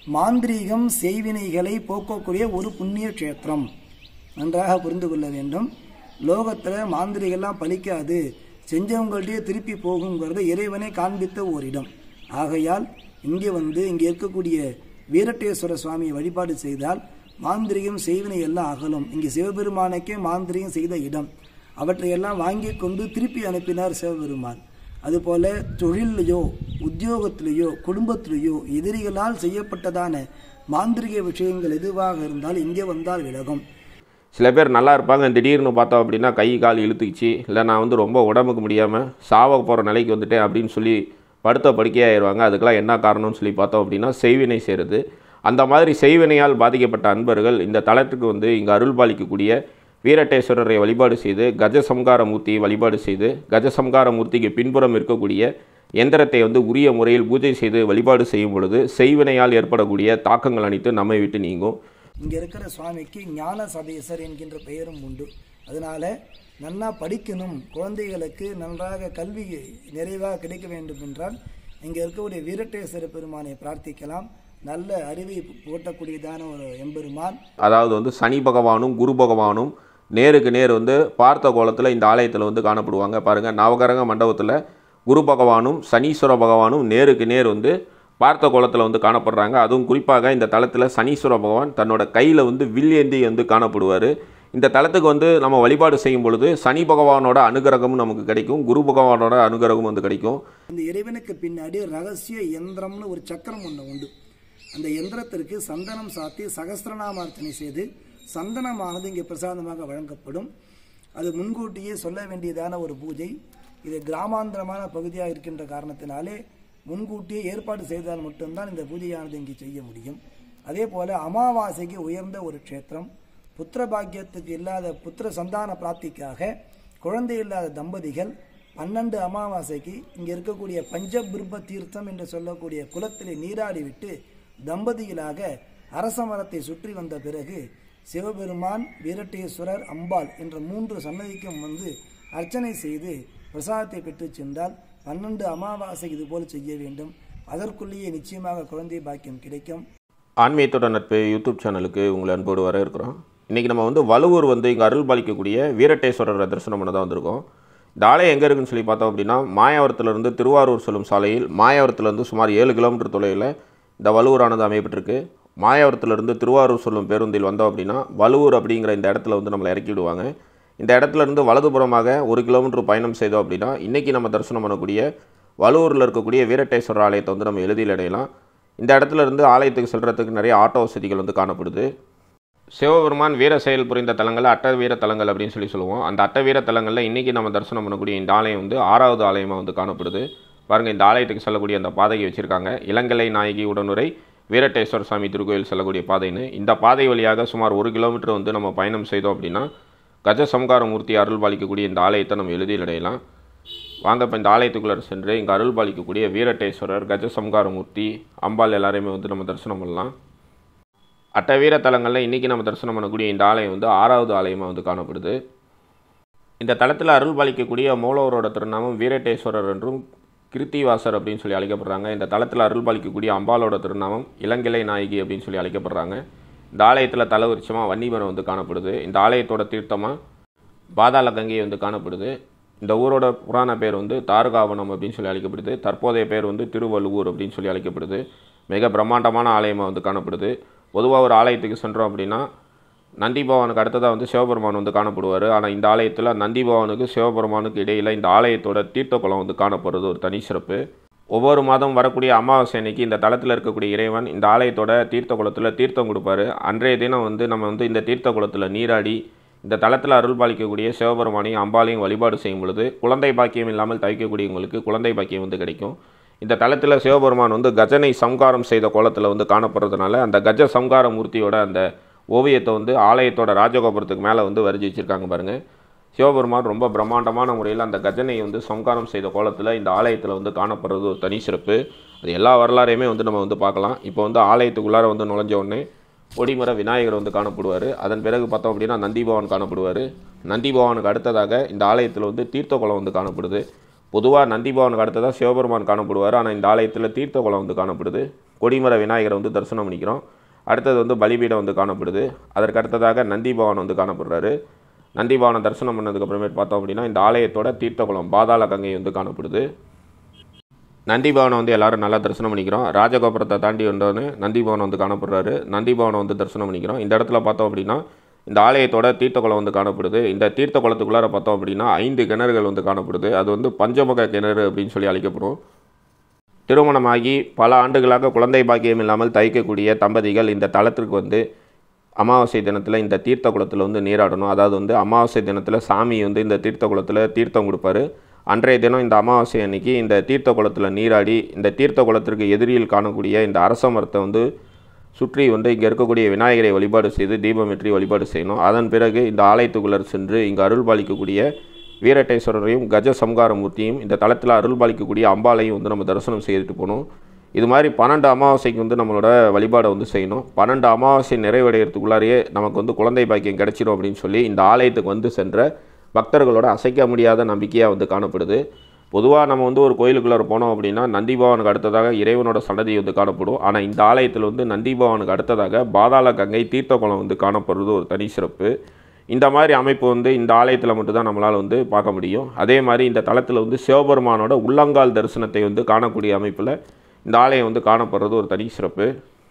மாந்திரீகம் செய்வினைகளை போக்கக்கூடிய ஒரு புண்ணிய க்ஷேத்திரம் நன்றாக புரிந்து கொள்ள வேண்டும் லோகத்தில் மாந்திரிகெல்லாம் பலிக்காது செஞ்சவங்கள்டே திருப்பி போகுங்கிறத இறைவனே காண்பித்த ஓரிடம் ஆகையால் இங்கே வந்து இங்கே இருக்கக்கூடிய வீரட்டேஸ்வர சுவாமியை வழிபாடு செய்தால் மாந்திரிகம் செய்வினை எல்லாம் அகலும் இங்கே சிவபெருமானுக்கே மாந்திரிகம் செய்த இடம் அவற்றையெல்லாம் வாங்கி கொண்டு திருப்பி அனுப்பினார் சிவபெருமான் அதுபோல தொழிலையோ உத்தியோகத்திலேயோ குடும்பத்திலேயோ எதிரிகளால் செய்யப்பட்டதான மாந்திரிக விஷயங்கள் எதுவாக இருந்தால் இங்கே வந்தால் விலகும் சில பேர் நல்லா இருப்பாங்க திடீர்னு பார்த்தோம் அப்படின்னா கை கால் இழுத்துக்கிச்சு இல்லை நான் வந்து ரொம்ப உடம்புக்கு முடியாமல் சாவ போகிற நிலைக்கு வந்துட்டேன் அப்படின்னு சொல்லி படுத்த படுக்கையாயிருவாங்க அதுக்கெல்லாம் என்ன காரணம்னு சொல்லி பார்த்தோம் அப்படின்னா செய்வினை செய்கிறது அந்த மாதிரி செய்வினையால் பாதிக்கப்பட்ட அன்பர்கள் இந்த தலத்துக்கு வந்து இங்கே அருள் பாலிக்கக்கூடிய வீரட்டேஸ்வரரை வழிபாடு செய்து கஜசம்கார மூர்த்தியை வழிபாடு செய்து கஜசம்கார மூர்த்திக்கு பின்புறம் இருக்கக்கூடிய எந்திரத்தை வந்து உரிய முறையில் பூஜை செய்து வழிபாடு செய்யும் பொழுது செய்வினையால் ஏற்படக்கூடிய தாக்கங்கள் அனைத்து நம்மை விட்டு நீங்கும் இங்க இருக்கிற சுவாமிக்கு ஞான சபேசர் என்கின்ற பெயரும் உண்டு அதனால நன்னா படிக்கணும் குழந்தைகளுக்கு நன்றாக கல்வி நிறைவாக கிடைக்க வேண்டும் என்றால் இங்க இருக்கக்கூடிய வீரட்டேஸ்வர பெருமானை பிரார்த்திக்கலாம் நல்ல அறிவை போட்டக்கூடியதான ஒரு எம்பெருமான் அதாவது வந்து சனி பகவானும் குரு பகவானும் நேருக்கு நேர் வந்து பார்த்த கோலத்தில் இந்த ஆலயத்தில் வந்து காணப்படுவாங்க பாருங்கள் நவகரங்க மண்டபத்தில் குரு பகவானும் சனீஸ்வர பகவானும் நேருக்கு நேர் வந்து பார்த்த கோலத்தில் வந்து காணப்படுறாங்க அதுவும் குறிப்பாக இந்த தலத்தில் சனீஸ்வர பகவான் தன்னோட கையில் வந்து வில்லேந்தி வந்து காணப்படுவார் இந்த தலத்துக்கு வந்து நம்ம வழிபாடு செய்யும் பொழுது சனி பகவானோட அனுகிரகமும் நமக்கு கிடைக்கும் குரு பகவானோட அனுகிரகமும் வந்து கிடைக்கும் இந்த இறைவனுக்கு பின்னாடி ரகசிய யந்திரம்னு ஒரு சக்கரம் ஒன்று உண்டு அந்த யந்திரத்திற்கு சந்தனம் சாத்தி சகஸ்திரநாமார்த்தனை செய்து சந்தனமானது இங்கே பிரசாதமாக வழங்கப்படும் அது முன்கூட்டியே சொல்ல வேண்டியதான ஒரு பூஜை இது கிராமாந்தரமான பகுதியாக இருக்கின்ற காரணத்தினாலே முன்கூட்டியே ஏற்பாடு செய்தால் மட்டும்தான் இந்த பூஜையானது இங்கே செய்ய முடியும் அதே போல அமாவாசைக்கு உயர்ந்த ஒரு க்ஷேத்திரம் புத்திர பாக்கியத்துக்கு இல்லாத புத்திர சந்தான பிராப்திக்காக குழந்தை இல்லாத தம்பதிகள் பன்னெண்டு அமாவாசைக்கு இங்கே இருக்கக்கூடிய பஞ்சபிருப்ப தீர்த்தம் என்று சொல்லக்கூடிய குளத்திலே நீராடி விட்டு தம்பதிகளாக அரச மரத்தை சுற்றி வந்த பிறகு சிவபெருமான் வீரட்டேஸ்வரர் அம்பாள் என்ற மூன்று சன்னதிக்கும் வந்து அர்ச்சனை செய்து பிரசாதத்தை பெற்றுச் சென்றால் பன்னெண்டு அமாவாசை இதுபோல் செய்ய வேண்டும் அதற்குள்ளேயே நிச்சயமாக குழந்தை பாக்கியம் கிடைக்கும் ஆன்மீகத்தோட நட்பு யூடியூப் சேனலுக்கு உங்களை அன்போடு வர இருக்கிறோம் இன்றைக்கி நம்ம வந்து வலுவூர் வந்து இங்கே அருள் பாலிக்கக்கூடிய வீரட்டேஸ்வரரை தரிசனம் பண்ண தான் வந்திருக்கோம் இந்த ஆலயம் எங்கே இருக்குன்னு சொல்லி பார்த்தோம் அப்படின்னா மாயாவரத்துலேருந்து திருவாரூர் செல்லும் சாலையில் மாயாவரத்துலேருந்து சுமார் ஏழு கிலோமீட்டர் தொலைவில் இந்த வலுவூரானது அமையப்பட்டிருக்கு மாயாவரத்துலேருந்து திருவாரூர் செல்லும் பேருந்தில் வந்தோம் அப்படின்னா வலுவூர் அப்படிங்கிற இந்த இடத்துல வந்து நம்மளை இறக்கி விடுவாங்க இந்த இடத்துல இருந்து வலதுபுறமாக ஒரு கிலோமீட்டர் பயணம் செய்தோம் அப்படின்னா இன்றைக்கி நம்ம தரிசனம் பண்ணக்கூடிய வலுவூரில் இருக்கக்கூடிய வீரட்டேஸ்வரர் ஆலயத்தை வந்து நம்ம எளிதில் அடையலாம் இந்த இடத்துல இருந்து ஆலயத்துக்கு செல்றதுக்கு நிறைய ஆட்டோ வசதிகள் வந்து காணப்படுது சிவபெருமான் வீர செயல் புரிந்த தலங்கள் அட்ட வீர தலங்கள் அப்படின்னு சொல்லி சொல்லுவோம் அந்த அட்ட வீர தலங்களில் இன்றைக்கி நம்ம தரிசனம் பண்ணக்கூடிய இந்த ஆலயம் வந்து ஆறாவது ஆலயமாக வந்து காணப்படுது பாருங்கள் இந்த ஆலயத்துக்கு செல்லக்கூடிய அந்த பாதையை வச்சுருக்காங்க இளங்கலை நாயகி உடனுரை வீரட்டேஸ்வர சாமி திருக்கோயில் செல்லக்கூடிய பாதைன்னு இந்த பாதை வழியாக சுமார் ஒரு கிலோமீட்டர் வந்து நம்ம பயணம் செய்தோம் அப்படின்னா கஜ சம்கார மூர்த்தி அருள் பாலிக்கக்கூடிய இந்த ஆலயத்தை நம்ம எளிதில் அடையலாம் வாங்க இப்போ இந்த ஆலயத்துக்குள்ளே சென்று இங்கே அருள் பாலிக்கக்கூடிய வீரட்டேஸ்வரர் கஜ சம்கார மூர்த்தி அம்பாள் எல்லாரையுமே வந்து நம்ம தரிசனம் பண்ணலாம் அட்ட வீர தலங்களில் இன்றைக்கி நம்ம தரிசனம் பண்ணக்கூடிய இந்த ஆலயம் வந்து ஆறாவது ஆலயமாக வந்து காணப்படுது இந்த தலத்தில் அருள் பாலிக்கக்கூடிய மூலவரோட திருநாமம் வீரட்டேஸ்வரர் என்றும் கிருத்திவாசர் அப்படின்னு சொல்லி அழைக்கப்படுறாங்க இந்த தலத்தில் அருள் பாலிக்கக்கூடிய அம்பாலோட திருநாமம் இளங்கிளை நாயகி அப்படின்னு சொல்லி அழைக்கப்படுறாங்க இந்த ஆலயத்தில் தலவிருச்சமாக வன்னிமரம் வந்து காணப்படுது இந்த ஆலயத்தோட தீர்த்தமாக பாதாள கங்கை வந்து காணப்படுது இந்த ஊரோட புராண பேர் வந்து தாரகாவனம் அப்படின்னு சொல்லி அழைக்கப்படுது தற்போதைய பேர் வந்து திருவள்ளுவூர் அப்படின்னு சொல்லி அழைக்கப்படுது மிக பிரம்மாண்டமான ஆலயமாக வந்து காணப்படுது பொதுவாக ஒரு ஆலயத்துக்கு சென்றோம் அப்படின்னா நந்தி பவனுக்கு அடுத்ததாக வந்து சிவபெருமான் வந்து காணப்படுவார் ஆனால் இந்த ஆலயத்தில் நந்தி பவனுக்கு சிவபெருமானுக்கு இடையில் இந்த ஆலயத்தோட தீர்த்த குளம் வந்து காணப்படுறது ஒரு தனி சிறப்பு ஒவ்வொரு மாதம் வரக்கூடிய அமாவாசை அன்னைக்கு இந்த தளத்தில் இருக்கக்கூடிய இறைவன் இந்த ஆலயத்தோட தீர்த்த குளத்தில் தீர்த்தம் கொடுப்பாரு அன்றைய தினம் வந்து நம்ம வந்து இந்த தீர்த்த குளத்தில் நீராடி இந்த தளத்தில் அருள் பாலிக்கக்கூடிய சிவபெருமானையும் அம்பாலையும் வழிபாடு செய்யும் பொழுது குழந்தை பாக்கியம் இல்லாமல் தவிக்கக்கூடியவங்களுக்கு குழந்தை பாக்கியம் வந்து கிடைக்கும் இந்த தளத்தில் சிவபெருமான் வந்து கஜனை சம்காரம் செய்த கோலத்தில் வந்து காணப்படுறதுனால அந்த கஜ சம்கார மூர்த்தியோட அந்த ஓவியத்தை வந்து ஆலயத்தோட ராஜகோபுரத்துக்கு மேலே வந்து வரைஞ்சி வச்சுருக்காங்க பாருங்கள் சிவபெருமான் ரொம்ப பிரம்மாண்டமான முறையில் அந்த கஜனை வந்து சம்காரம் செய்த கோலத்தில் இந்த ஆலயத்தில் வந்து காணப்படுறது ஒரு தனி சிறப்பு அது எல்லா வரலாறையுமே வந்து நம்ம வந்து பார்க்கலாம் இப்போ வந்து ஆலயத்துக்குள்ளார வந்து நுழைஞ்ச உடனே கொடிமர விநாயகர் வந்து காணப்படுவார் அதன் பிறகு பார்த்தோம் அப்படின்னா நந்தி பவன் காணப்படுவார் நந்தி பவனுக்கு அடுத்ததாக இந்த ஆலயத்தில் வந்து தீர்த்த குளம் வந்து காணப்படுது பொதுவாக நந்திபவனுக்கு அடுத்ததாக சிவபெருமான் காணப்படுவார் ஆனால் இந்த ஆலயத்தில் தீர்த்த குளம் வந்து காணப்படுது கொடிமர விநாயகரை வந்து தரிசனம் பண்ணிக்கிறோம் அடுத்தது வந்து பலிபீடம் வந்து காணப்படுது அதற்கு அடுத்ததாக நந்திபவன் வந்து காணப்படுறாரு நந்திபவனை தரிசனம் பண்ணதுக்கப்புறமேட்டு பார்த்தோம் அப்படின்னா இந்த ஆலயத்தோட தீர்த்த குளம் பாதாள கங்கை வந்து காணப்படுது நந்திபவனை வந்து எல்லாரும் நல்லா தரிசனம் பண்ணிக்கிறோம் ராஜகோபுரத்தை தாண்டி வந்தோடனே நந்திபவன் வந்து காணப்படுறாரு நந்திபவனை வந்து தரிசனம் பண்ணிக்கிறோம் இந்த இடத்துல பார்த்தோம் அப்படின்னா இந்த ஆலயத்தோட தீர்த்த குளம் வந்து காணப்படுது இந்த தீர்த்த குளத்துக்குள்ளார பார்த்தோம் அப்படின்னா ஐந்து கிணறுகள் வந்து காணப்படுது அது வந்து பஞ்சமுக கிணறு அப்படின்னு சொல்லி அழைக்கப்படும் திருமணமாகி பல ஆண்டுகளாக குழந்தை பாக்கியம் இல்லாமல் தவிக்கக்கூடிய தம்பதிகள் இந்த தலத்திற்கு வந்து அமாவாசை தினத்தில் இந்த தீர்த்த குளத்தில் வந்து நீராடணும் அதாவது வந்து அமாவாசை தினத்தில் சாமி வந்து இந்த தீர்த்த குளத்தில் தீர்த்தம் கொடுப்பாரு அன்றைய தினம் இந்த அமாவாசை அன்னைக்கு இந்த தீர்த்த குளத்தில் நீராடி இந்த தீர்த்த குளத்திற்கு எதிரியில் காணக்கூடிய இந்த அரச மரத்தை வந்து சுற்றி வந்து இங்கே இருக்கக்கூடிய விநாயகரை வழிபாடு செய்து தீபமேற்றி வழிபாடு செய்யணும் அதன் பிறகு இந்த ஆலயத்துக்குள்ளர் சென்று இங்கு அருள் பாலிக்கக்கூடிய வீரட்டேஸ்வரரையும் கஜ சம்கார மூர்த்தியும் இந்த தளத்தில் அருள் பாலிக்கக்கூடிய அம்பாலையும் வந்து நம்ம தரிசனம் செய்துட்டு போகணும் இது மாதிரி பன்னெண்டு அமாவாசைக்கு வந்து நம்மளோட வழிபாடை வந்து செய்யணும் பன்னெண்டு அமாவாசை நிறைவடைகிறதுக்குள்ளாரையே நமக்கு வந்து குழந்தை பாக்கியம் கிடைச்சிடும் அப்படின்னு சொல்லி இந்த ஆலயத்துக்கு வந்து சென்ற பக்தர்களோட அசைக்க முடியாத நம்பிக்கையாக வந்து காணப்படுது பொதுவாக நம்ம வந்து ஒரு கோயிலுக்குள்ளே போனோம் அப்படின்னா நந்திபவனுக்கு அடுத்ததாக இறைவனோட சன்னதி வந்து காணப்படும் ஆனால் இந்த ஆலயத்தில் வந்து நந்திபவனுக்கு அடுத்ததாக பாதாள கங்கை தீர்த்த குளம் வந்து காணப்படுறது ஒரு தனி சிறப்பு இந்த மாதிரி அமைப்பு வந்து இந்த ஆலயத்தில் மட்டும்தான் நம்மளால் வந்து பார்க்க முடியும் அதே மாதிரி இந்த தளத்தில் வந்து சிவபெருமானோட உள்ளங்கால் தரிசனத்தை வந்து காணக்கூடிய அமைப்பில் இந்த ஆலயம் வந்து காணப்படுறது ஒரு தனி சிறப்பு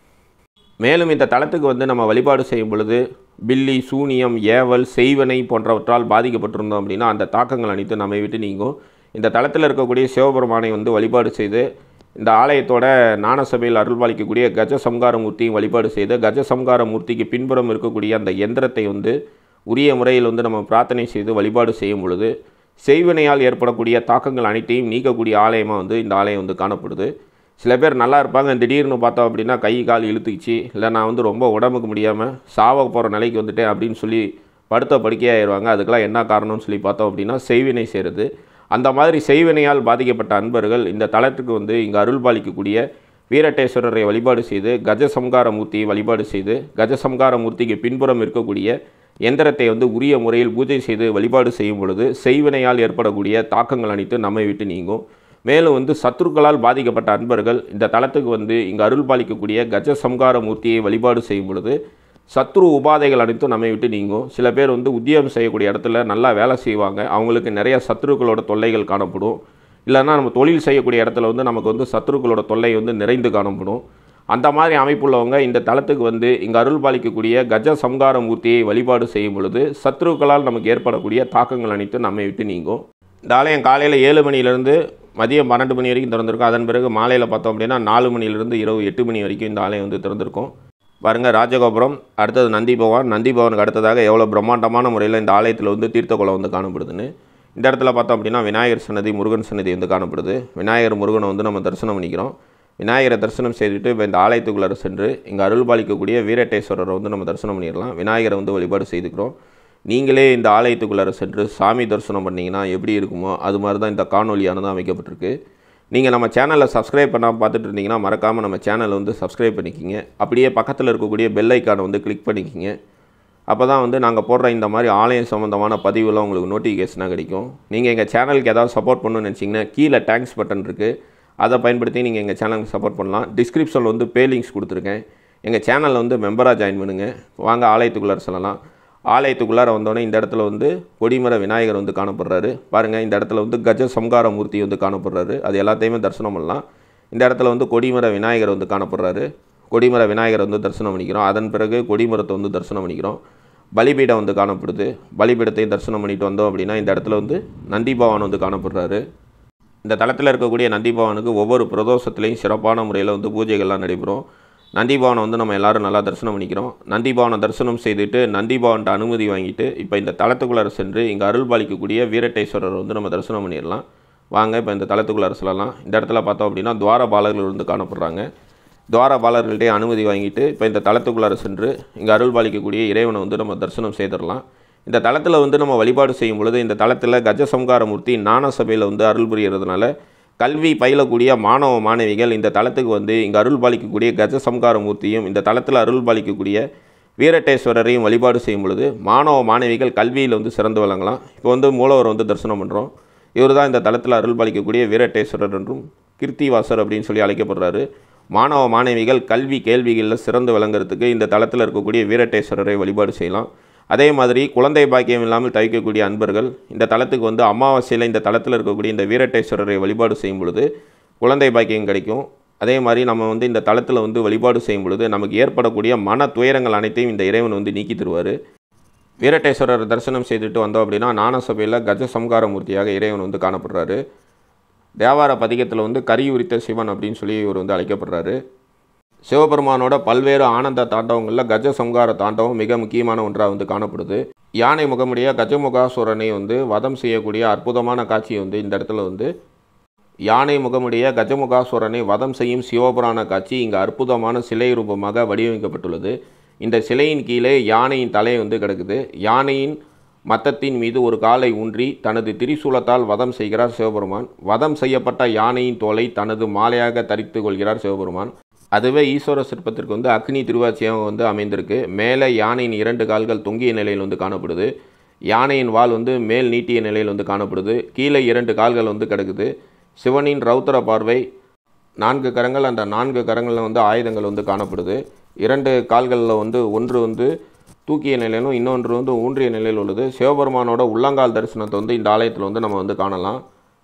மேலும் இந்த தலத்துக்கு வந்து நம்ம வழிபாடு செய்யும் பொழுது பில்லி சூனியம் ஏவல் செய்வனை போன்றவற்றால் பாதிக்கப்பட்டிருந்தோம் அப்படின்னா அந்த தாக்கங்கள் அனைத்தும் நம்மை விட்டு நீங்கும் இந்த தலத்தில் இருக்கக்கூடிய சிவபெருமானை வந்து வழிபாடு செய்து இந்த ஆலயத்தோட ஞானசபையில் அருள்பாலிக்கக்கூடிய கஜ சம்கார மூர்த்தியும் வழிபாடு செய்து கஜ சம்கார மூர்த்திக்கு பின்புறம் இருக்கக்கூடிய அந்த எந்திரத்தை வந்து உரிய முறையில் வந்து நம்ம பிரார்த்தனை செய்து வழிபாடு செய்யும் பொழுது செய்வினையால் ஏற்படக்கூடிய தாக்கங்கள் அனைத்தையும் நீக்கக்கூடிய ஆலயமாக வந்து இந்த ஆலயம் வந்து காணப்படுது சில பேர் நல்லா இருப்பாங்க திடீர்னு பார்த்தோம் அப்படின்னா கை கால் இழுத்துக்கிச்சு இல்லை நான் வந்து ரொம்ப உடம்புக்கு முடியாமல் சாவ போகிற நிலைக்கு வந்துட்டேன் அப்படின்னு சொல்லி படுத்த படுக்கையாயிருவாங்க அதுக்கெல்லாம் என்ன காரணம்னு சொல்லி பார்த்தோம் அப்படின்னா செய்வினை செய்கிறது அந்த மாதிரி செய்வினையால் பாதிக்கப்பட்ட அன்பர்கள் இந்த தலத்துக்கு வந்து இங்கே அருள் பாலிக்கக்கூடிய வீரட்டேஸ்வரரை வழிபாடு செய்து கஜசம்கார மூர்த்தியை வழிபாடு செய்து கஜசம்கார மூர்த்திக்கு பின்புறம் இருக்கக்கூடிய எந்திரத்தை வந்து உரிய முறையில் பூஜை செய்து வழிபாடு செய்யும் பொழுது செய்வினையால் ஏற்படக்கூடிய தாக்கங்கள் அனைத்து நம்மை விட்டு நீங்கும் மேலும் வந்து சத்துருக்களால் பாதிக்கப்பட்ட அன்பர்கள் இந்த தலத்துக்கு வந்து இங்கு அருள் பாலிக்கக்கூடிய கஜ சம்கார மூர்த்தியை வழிபாடு செய்யும் பொழுது சத்ரு உபாதைகள் அனைத்தும் நம்மை விட்டு நீங்கும் சில பேர் வந்து உத்தியோகம் செய்யக்கூடிய இடத்துல நல்லா வேலை செய்வாங்க அவங்களுக்கு நிறைய சத்துருக்களோட தொல்லைகள் காணப்படும் இல்லைன்னா நம்ம தொழில் செய்யக்கூடிய இடத்துல வந்து நமக்கு வந்து சத்துருக்களோட தொல்லை வந்து நிறைந்து காணப்படும் அந்த மாதிரி அமைப்புள்ளவங்க இந்த தலத்துக்கு வந்து இங்கே அருள் பாலிக்கக்கூடிய கஜ சம்கார மூர்த்தியை வழிபாடு செய்யும் பொழுது சத்ருக்களால் நமக்கு ஏற்படக்கூடிய தாக்கங்கள் அனைத்தும் நம்மை விட்டு நீங்கும் இந்த ஆலயம் காலையில் ஏழு மணிலேருந்து மதியம் பன்னெண்டு மணி வரைக்கும் திறந்திருக்கும் அதன் பிறகு மாலையில் பார்த்தோம் அப்படின்னா நாலு மணிலேருந்து இரவு எட்டு மணி வரைக்கும் இந்த ஆலயம் வந்து திறந்திருக்கும் பாருங்கள் ராஜகோபுரம் அடுத்தது நந்தி பகவான் நந்தி பவனுக்கு அடுத்ததாக எவ்வளோ பிரம்மாண்டமான முறையில் இந்த ஆலயத்தில் வந்து தீர்த்த குளம் வந்து காணப்படுதுன்னு இந்த இடத்துல பார்த்தோம் அப்படின்னா விநாயகர் சன்னதி முருகன் சன்னதி வந்து காணப்படுது விநாயகர் முருகனை வந்து நம்ம தரிசனம் பண்ணிக்கிறோம் விநாயகரை தரிசனம் செய்துட்டு இப்போ இந்த ஆலயத்துக்குள்ளார சென்று இங்கே அருள் பாலிக்கக்கூடிய வீரட்டேஸ்வரரை வந்து நம்ம தரிசனம் பண்ணிடலாம் விநாயகரை வந்து வழிபாடு செய்துக்கிறோம் நீங்களே இந்த ஆலயத்துக்குள்ளார சென்று சாமி தரிசனம் பண்ணிங்கன்னா எப்படி இருக்குமோ அது மாதிரி தான் இந்த காணொலியானது அமைக்கப்பட்டிருக்கு நீங்கள் நம்ம சேனலை சப்ஸ்கிரைப் பண்ணாமல் பார்த்துட்டு இருந்தீங்கன்னா மறக்காமல் நம்ம சேனலை வந்து சப்ஸ்கிரைப் பண்ணிக்கிங்க அப்படியே பக்கத்தில் இருக்கக்கூடிய பெல் ஐக்கானை வந்து கிளிக் பண்ணிக்கிங்க அப்போ தான் வந்து நாங்கள் போடுற இந்த மாதிரி ஆலயம் சம்மந்தமான பதிவுலாம் உங்களுக்கு நோட்டிஃபிகேஷனாக கிடைக்கும் நீங்கள் எங்கள் சேனலுக்கு ஏதாவது சப்போர்ட் பண்ணணும்னு நினச்சிங்கன்னா கீழே தேங்க்ஸ் பட்டன் இருக்குது அதை பயன்படுத்தி நீங்கள் எங்கள் சேனலுக்கு சப்போர்ட் பண்ணலாம் டிஸ்கிரிப்ஷனில் வந்து பே லிங்க்ஸ் கொடுத்துருக்கேன் எங்கள் சேனலில் வந்து மெம்பராக ஜாயின் பண்ணுங்கள் வாங்க ஆலயத்துக்குள்ளார சொல்லலாம் ஆலயத்துக்குள்ளார வந்தோடனே இந்த இடத்துல வந்து கொடிமர விநாயகர் வந்து காணப்படுறாரு பாருங்கள் இந்த இடத்துல வந்து கஜ சம்கார மூர்த்தி வந்து காணப்படுறாரு அது எல்லாத்தையுமே தரிசனம் பண்ணலாம் இந்த இடத்துல வந்து கொடிமர விநாயகர் வந்து காணப்படுறாரு கொடிமர விநாயகர் வந்து தரிசனம் பண்ணிக்கிறோம் அதன் பிறகு கொடிமரத்தை வந்து தரிசனம் பண்ணிக்கிறோம் பலிபீடம் வந்து காணப்படுது பலிபீடத்தையும் தரிசனம் பண்ணிட்டு வந்தோம் அப்படின்னா இந்த இடத்துல வந்து நந்தி பகவான் வந்து காணப்படுறாரு இந்த தளத்தில் இருக்கக்கூடிய நந்தி பகவானுக்கு ஒவ்வொரு பிரதோஷத்துலேயும் சிறப்பான முறையில் வந்து பூஜைகள்லாம் நடைபெறும் நந்தி பவனை வந்து நம்ம எல்லாரும் நல்லா தரிசனம் பண்ணிக்கிறோம் நந்தி பவனை தரிசனம் செய்துட்டு நந்தி பவன்ட்ட அனுமதி வாங்கிட்டு இப்போ இந்த தளத்துக்குள்ளார சென்று இங்கே அருள் பாலிக்கக்கூடிய வீரட்டேஸ்வரர் வந்து நம்ம தரிசனம் பண்ணிடலாம் வாங்க இப்போ இந்த தளத்துக்குள்ளார சொல்லலாம் இந்த இடத்துல பார்த்தோம் அப்படின்னா துவாரபாலகர்கள் வந்து காணப்படுறாங்க துவாரபாலர்கள்ட்டே அனுமதி வாங்கிட்டு இப்போ இந்த தளத்துக்குள்ளார சென்று இங்கே அருள் பாலிக்கக்கூடிய இறைவனை வந்து நம்ம தரிசனம் செய்திடலாம் இந்த தளத்தில் வந்து நம்ம வழிபாடு செய்யும் பொழுது இந்த தளத்தில் கஜசம்காரமூர்த்தி ஞான சபையில் வந்து அருள் புரியறதுனால கல்வி பயிலக்கூடிய மாணவ மாணவிகள் இந்த தளத்துக்கு வந்து இங்கே அருள் பாலிக்கக்கூடிய கஜசம்கார மூர்த்தியும் இந்த தளத்தில் அருள் பாலிக்கக்கூடிய வீரட்டேஸ்வரரையும் வழிபாடு செய்யும் பொழுது மாணவ மாணவிகள் கல்வியில் வந்து சிறந்து விளங்கலாம் இப்போ வந்து மூலவர் வந்து தரிசனம் பண்ணுறோம் இவர் தான் இந்த தளத்தில் அருள் பாலிக்கக்கூடிய வீரட்டேஸ்வரர் என்றும் கிருத்திவாசர் அப்படின்னு சொல்லி அழைக்கப்படுறாரு மாணவ மாணவிகள் கல்வி கேள்விகளில் சிறந்து விளங்குறதுக்கு இந்த தளத்தில் இருக்கக்கூடிய வீரட்டேஸ்வரரை வழிபாடு செய்யலாம் அதே மாதிரி குழந்தை பாக்கியம் இல்லாமல் தவிக்கக்கூடிய அன்பர்கள் இந்த தளத்துக்கு வந்து அமாவாசையில் இந்த தளத்தில் இருக்கக்கூடிய இந்த வீரட்டேஸ்வரரை வழிபாடு செய்யும் பொழுது குழந்தை பாக்கியம் கிடைக்கும் அதே மாதிரி நம்ம வந்து இந்த தளத்தில் வந்து வழிபாடு செய்யும் பொழுது நமக்கு ஏற்படக்கூடிய மன துயரங்கள் அனைத்தையும் இந்த இறைவன் வந்து நீக்கி தருவார் வீரட்டேஸ்வரர் தரிசனம் செய்துட்டு வந்தோம் அப்படின்னா ஞானசபையில் கஜ சம்காரமூர்த்தியாக இறைவன் வந்து காணப்படுறாரு தேவார பதிகத்தில் வந்து கரி உரித்த சிவன் அப்படின்னு சொல்லி இவர் வந்து அழைக்கப்படுறாரு சிவபெருமானோட பல்வேறு ஆனந்த தாண்டவங்களில் கஜ சம்கார தாண்டவம் மிக முக்கியமான ஒன்றாக வந்து காணப்படுது யானை முகமுடைய கஜமுகாசுரனை வந்து வதம் செய்யக்கூடிய அற்புதமான காட்சி வந்து இந்த இடத்துல வந்து யானை முகமுடைய கஜமுகாசுரனை வதம் செய்யும் சிவபுராண காட்சி இங்கு அற்புதமான சிலை ரூபமாக வடிவமைக்கப்பட்டுள்ளது இந்த சிலையின் கீழே யானையின் தலை வந்து கிடக்குது யானையின் மத்தத்தின் மீது ஒரு காலை ஊன்றி தனது திரிசூலத்தால் வதம் செய்கிறார் சிவபெருமான் வதம் செய்யப்பட்ட யானையின் தோலை தனது மாலையாக தரித்து கொள்கிறார் சிவபெருமான் அதுவே ஈஸ்வர சிற்பத்திற்கு வந்து அக்னி திருவாச்சியம் வந்து அமைந்திருக்கு மேலே யானையின் இரண்டு கால்கள் தொங்கிய நிலையில் வந்து காணப்படுது யானையின் வால் வந்து மேல் நீட்டிய நிலையில் வந்து காணப்படுது கீழே இரண்டு கால்கள் வந்து கிடக்குது சிவனின் ரௌத்திர பார்வை நான்கு கரங்கள் அந்த நான்கு கரங்களில் வந்து ஆயுதங்கள் வந்து காணப்படுது இரண்டு கால்களில் வந்து ஒன்று வந்து தூக்கிய நிலையிலும் இன்னொன்று வந்து ஊன்றிய நிலையில் உள்ளது சிவபெருமானோட உள்ளங்கால் தரிசனத்தை வந்து இந்த ஆலயத்தில் வந்து நம்ம வந்து காணலாம்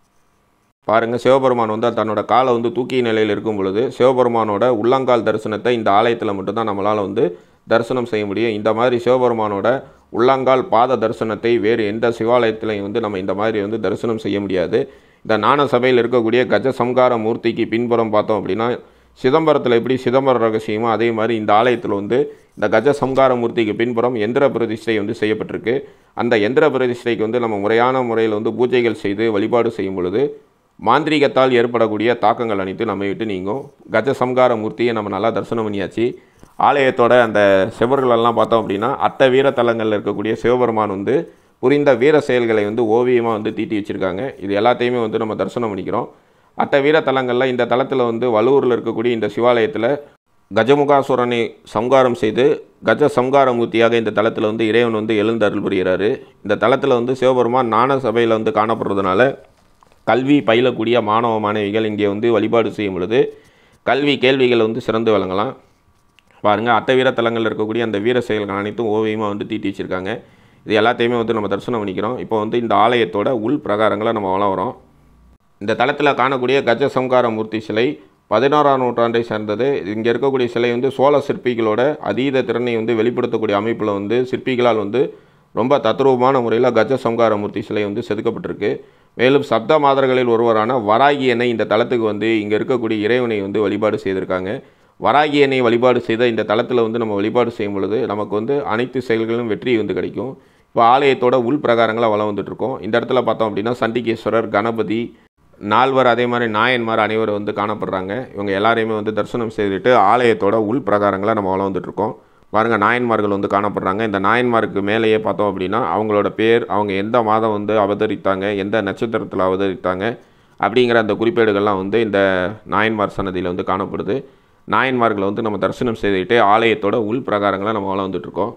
பாருங்கள் சிவபெருமான் வந்து தன்னோட காலை வந்து தூக்கிய நிலையில் இருக்கும் பொழுது சிவபெருமானோட உள்ளங்கால் தரிசனத்தை இந்த ஆலயத்தில் மட்டும்தான் நம்மளால் வந்து தரிசனம் செய்ய முடியும் இந்த மாதிரி சிவபெருமானோட உள்ளங்கால் பாத தரிசனத்தை வேறு எந்த சிவாலயத்திலையும் வந்து நம்ம இந்த மாதிரி வந்து தரிசனம் செய்ய முடியாது இந்த ஞான சபையில் இருக்கக்கூடிய கஜ சம்கார மூர்த்திக்கு பின்புறம் பார்த்தோம் அப்படின்னா சிதம்பரத்தில் எப்படி சிதம்பர ரகசியமோ அதே மாதிரி இந்த ஆலயத்தில் வந்து இந்த கஜ சம்கார மூர்த்திக்கு பின்புறம் எந்திர பிரதிஷ்டை வந்து செய்யப்பட்டிருக்கு அந்த எந்திர பிரதிஷ்டைக்கு வந்து நம்ம முறையான முறையில் வந்து பூஜைகள் செய்து வழிபாடு செய்யும் பொழுது மாந்திரீகத்தால் ஏற்படக்கூடிய தாக்கங்கள் அனைத்து நம்ம விட்டு நீங்கும் கஜ சம்கார மூர்த்தியை நம்ம நல்லா தரிசனம் பண்ணியாச்சு ஆலயத்தோட அந்த செவர்களெல்லாம் பார்த்தோம் அப்படின்னா அட்ட வீரத்தலங்களில் இருக்கக்கூடிய சிவபெருமான் வந்து புரிந்த வீர செயல்களை வந்து ஓவியமாக வந்து தீட்டி வச்சுருக்காங்க இது எல்லாத்தையுமே வந்து நம்ம தரிசனம் பண்ணிக்கிறோம் அட்ட வீரத்தலங்களில் இந்த தலத்தில் வந்து வலுவூரில் இருக்கக்கூடிய இந்த சிவாலயத்தில் கஜமுகாசுரனை சம்காரம் செய்து கஜ சம்கார மூர்த்தியாக இந்த தலத்தில் வந்து இறைவன் வந்து எழுந்து அருள் புரிகிறாரு இந்த தலத்தில் வந்து சிவபெருமான் ஞான சபையில் வந்து காணப்படுறதுனால கல்வி பயிலக்கூடிய மாணவ மாணவிகள் இங்கே வந்து வழிபாடு செய்யும் பொழுது கல்வி கேள்விகள் வந்து சிறந்து விளங்கலாம் பாருங்கள் அட்ட வீரத்தலங்களில் இருக்கக்கூடிய அந்த வீர செயல்கள் அனைத்தும் ஓவியமாக வந்து தீட்டி வச்சுருக்காங்க இது எல்லாத்தையுமே வந்து நம்ம தரிசனம் பண்ணிக்கிறோம் இப்போ வந்து இந்த ஆலயத்தோட உள் பிரகாரங்களை நம்ம வளம் வரோம் இந்த தளத்தில் காணக்கூடிய கஜ சம்கார மூர்த்தி சிலை பதினோராம் நூற்றாண்டை சேர்ந்தது இங்கே இருக்கக்கூடிய சிலை வந்து சோழ சிற்பிகளோட அதீத திறனை வந்து வெளிப்படுத்தக்கூடிய அமைப்பில் வந்து சிற்பிகளால் வந்து ரொம்ப தத்ரூபமான முறையில் கஜ சம்கார மூர்த்தி சிலை வந்து செதுக்கப்பட்டிருக்கு மேலும் சப்த மாதர்களில் ஒருவரான வராகி எண்ணை இந்த தலத்துக்கு வந்து இங்கே இருக்கக்கூடிய இறைவனை வந்து வழிபாடு செய்திருக்காங்க வராகி எண்ணை வழிபாடு செய்த இந்த தலத்தில் வந்து நம்ம வழிபாடு செய்யும் பொழுது நமக்கு வந்து அனைத்து செயல்களும் வெற்றி வந்து கிடைக்கும் இப்போ ஆலயத்தோட உள் பிரகாரங்களாக வளம் வந்துட்டுருக்கோம் இந்த இடத்துல பார்த்தோம் அப்படின்னா சண்டிகேஸ்வரர் கணபதி நால்வர் அதே மாதிரி நாயன்மார் அனைவரும் வந்து காணப்படுறாங்க இவங்க எல்லாரையுமே வந்து தரிசனம் செய்துட்டு ஆலயத்தோட உள் பிரகாரங்களை நம்ம வளம் வந்துட்டுருக்கோம் பாருங்கள் நாயன்மார்கள் வந்து காணப்படுறாங்க இந்த நாயன்மாருக்கு மேலேயே பார்த்தோம் அப்படின்னா அவங்களோட பேர் அவங்க எந்த மாதம் வந்து அவதரித்தாங்க எந்த நட்சத்திரத்தில் அவதரித்தாங்க அப்படிங்கிற அந்த குறிப்பேடுகள்லாம் வந்து இந்த நாயன்மார் சன்னதியில் வந்து காணப்படுது நாயன்மார்களை வந்து நம்ம தரிசனம் செய்துக்கிட்டு ஆலயத்தோட உள் பிரகாரங்களை நம்ம வளம் வந்துட்டுருக்கோம்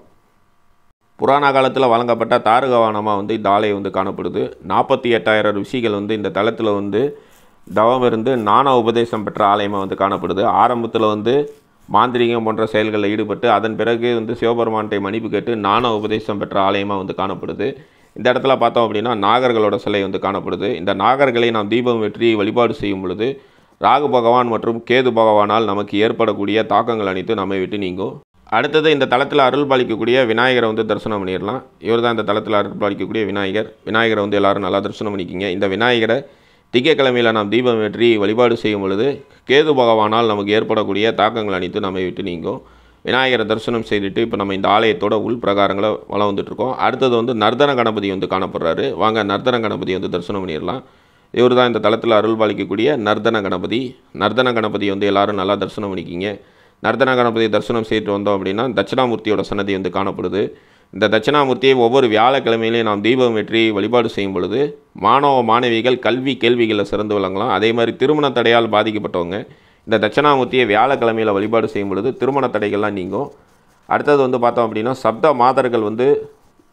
புராண காலத்தில் வழங்கப்பட்ட தாரகவானமாக வந்து இந்த ஆலயம் வந்து காணப்படுது நாற்பத்தி எட்டாயிரம் ரிஷிகள் வந்து இந்த தலத்தில் வந்து தவம் இருந்து ஞான உபதேசம் பெற்ற ஆலயமாக வந்து காணப்படுது ஆரம்பத்தில் வந்து மாந்திரிகம் போன்ற செயல்களில் ஈடுபட்டு அதன் பிறகு வந்து சிவபெருமான்கிட்ட மன்னிப்பு கேட்டு ஞான உபதேசம் பெற்ற ஆலயமாக வந்து காணப்படுது இந்த இடத்துல பார்த்தோம் அப்படின்னா நாகர்களோட சிலை வந்து காணப்படுது இந்த நாகர்களை நாம் தீபம் வெற்றி வழிபாடு செய்யும் பொழுது ராகு பகவான் மற்றும் கேது பகவானால் நமக்கு ஏற்படக்கூடிய தாக்கங்கள் அனைத்தும் நம்மை விட்டு நீங்கும் அடுத்தது இந்த தளத்தில் அருள் பாலிக்கக்கூடிய விநாயகரை வந்து தரிசனம் பண்ணிடலாம் இவர் தான் இந்த தளத்தில் அருள் பாலிக்கக்கூடிய விநாயகர் விநாயகரை வந்து எல்லாரும் நல்லா தரிசனம் பண்ணிக்கிங்க இந்த விநாயகரை திங்கக்கிழமையில் நாம் தீபம் ஏற்றி வழிபாடு செய்யும் பொழுது கேது பகவானால் நமக்கு ஏற்படக்கூடிய தாக்கங்கள் அனைத்தும் நம்மை விட்டு நீங்கும் விநாயகரை தரிசனம் செய்துட்டு இப்போ நம்ம இந்த ஆலயத்தோட உள் பிரகாரங்களை வளம் வந்துட்டுருக்கோம் அடுத்தது வந்து நர்தன கணபதி வந்து காணப்படுறாரு வாங்க நர்தன கணபதி வந்து தரிசனம் பண்ணிடலாம் இவர் தான் இந்த தளத்தில் அருள் பாலிக்கக்கூடிய நர்தன கணபதி நர்தன கணபதி வந்து எல்லாரும் நல்லா தரிசனம் பண்ணிக்கிங்க நர்தன கணபதி தரிசனம் செய்துட்டு வந்தோம் அப்படின்னா தட்சிணாமூர்த்தியோட சன்னதி வந்து காணப்படுது இந்த தட்சிணாமூர்த்தியை ஒவ்வொரு வியாழக்கிழமையிலையும் நாம் தீபம் வெற்றி வழிபாடு செய்யும் பொழுது மாணவ மாணவிகள் கல்வி கேள்விகளில் சிறந்து விளங்கலாம் அதே மாதிரி திருமண தடையால் பாதிக்கப்பட்டவங்க இந்த தட்சிணாமூர்த்தியை வியாழக்கிழமையில் வழிபாடு செய்யும் பொழுது திருமண தடைகள்லாம் நீங்கும் அடுத்தது வந்து பார்த்தோம் அப்படின்னா சப்த மாதர்கள் வந்து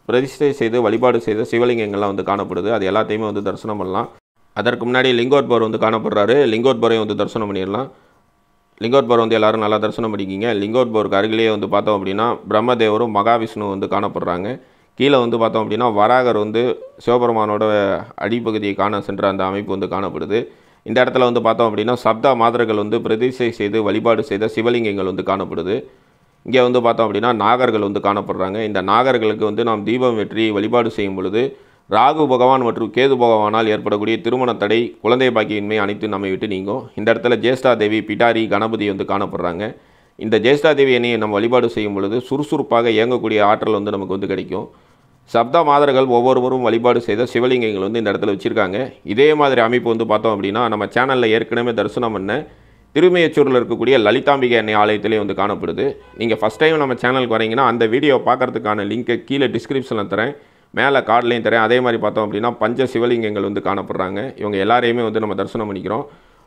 பிரதிஷ்டை செய்து வழிபாடு செய்த சிவலிங்கங்கள்லாம் வந்து காணப்படுது அது எல்லாத்தையுமே வந்து தரிசனம் பண்ணலாம் அதற்கு முன்னாடி லிங்கோத்பவர் வந்து காணப்படுறாரு லிங்கோத்பவரையும் வந்து தரிசனம் பண்ணிடலாம் லிங்கோத்பவர் வந்து எல்லாரும் நல்லா தரிசனம் பண்ணிக்கிங்க லிங்கோத்பவருக்கு அருகிலேயே வந்து பார்த்தோம் அப்படின்னா பிரம்மதேவரும் மகாவிஷ்ணு வந்து காணப்படுறாங்க கீழே வந்து பார்த்தோம் அப்படின்னா வராகர் வந்து சிவபெருமானோட அடிப்பகுதியை காண சென்ற அந்த அமைப்பு வந்து காணப்படுது இந்த இடத்துல வந்து பார்த்தோம் அப்படின்னா சப்த மாதர்கள் வந்து பிரதிஷ்டை செய்து வழிபாடு செய்த சிவலிங்கங்கள் வந்து காணப்படுது இங்கே வந்து பார்த்தோம் அப்படின்னா நாகர்கள் வந்து காணப்படுறாங்க இந்த நாகர்களுக்கு வந்து நாம் தீபம் வெற்றி வழிபாடு செய்யும் பொழுது ராகு பகவான் மற்றும் கேது பகவானால் ஏற்படக்கூடிய திருமண தடை குழந்தை பாக்கியின்மை அனைத்து நம்மை விட்டு நீங்கும் இந்த இடத்துல ஜேஷ்டா தேவி பிடாரி கணபதி வந்து காணப்படுறாங்க இந்த ஜேஷ்டா தேவி அணியை நம்ம வழிபாடு செய்யும் பொழுது சுறுசுறுப்பாக இயங்கக்கூடிய ஆற்றல் வந்து நமக்கு வந்து கிடைக்கும் சப்த மாதர்கள் ஒவ்வொருவரும் வழிபாடு செய்த சிவலிங்கங்கள் வந்து இந்த இடத்துல வச்சுருக்காங்க இதே மாதிரி அமைப்பு வந்து பார்த்தோம் அப்படின்னா நம்ம சேனலில் ஏற்கனவே தரிசனம் பண்ண திருமையச்சூரில் இருக்கக்கூடிய லலிதாம்பிகை எண்ணெய் ஆலயத்திலே வந்து காணப்படுது நீங்கள் ஃபஸ்ட் டைம் நம்ம சேனலுக்கு வரீங்கன்னா அந்த வீடியோ பார்க்கறதுக்கான லிங்க்கை கீழே டிஸ்கிரிப்ஷனில் தரேன் மேலே கார்ட்லேயும் தரேன் அதே மாதிரி பார்த்தோம் அப்படின்னா பஞ்ச சிவலிங்கங்கள் வந்து காணப்படுறாங்க இவங்க எல்லாரையுமே வந்து நம்ம தரிசனம் பண்ணிக்கிறோம்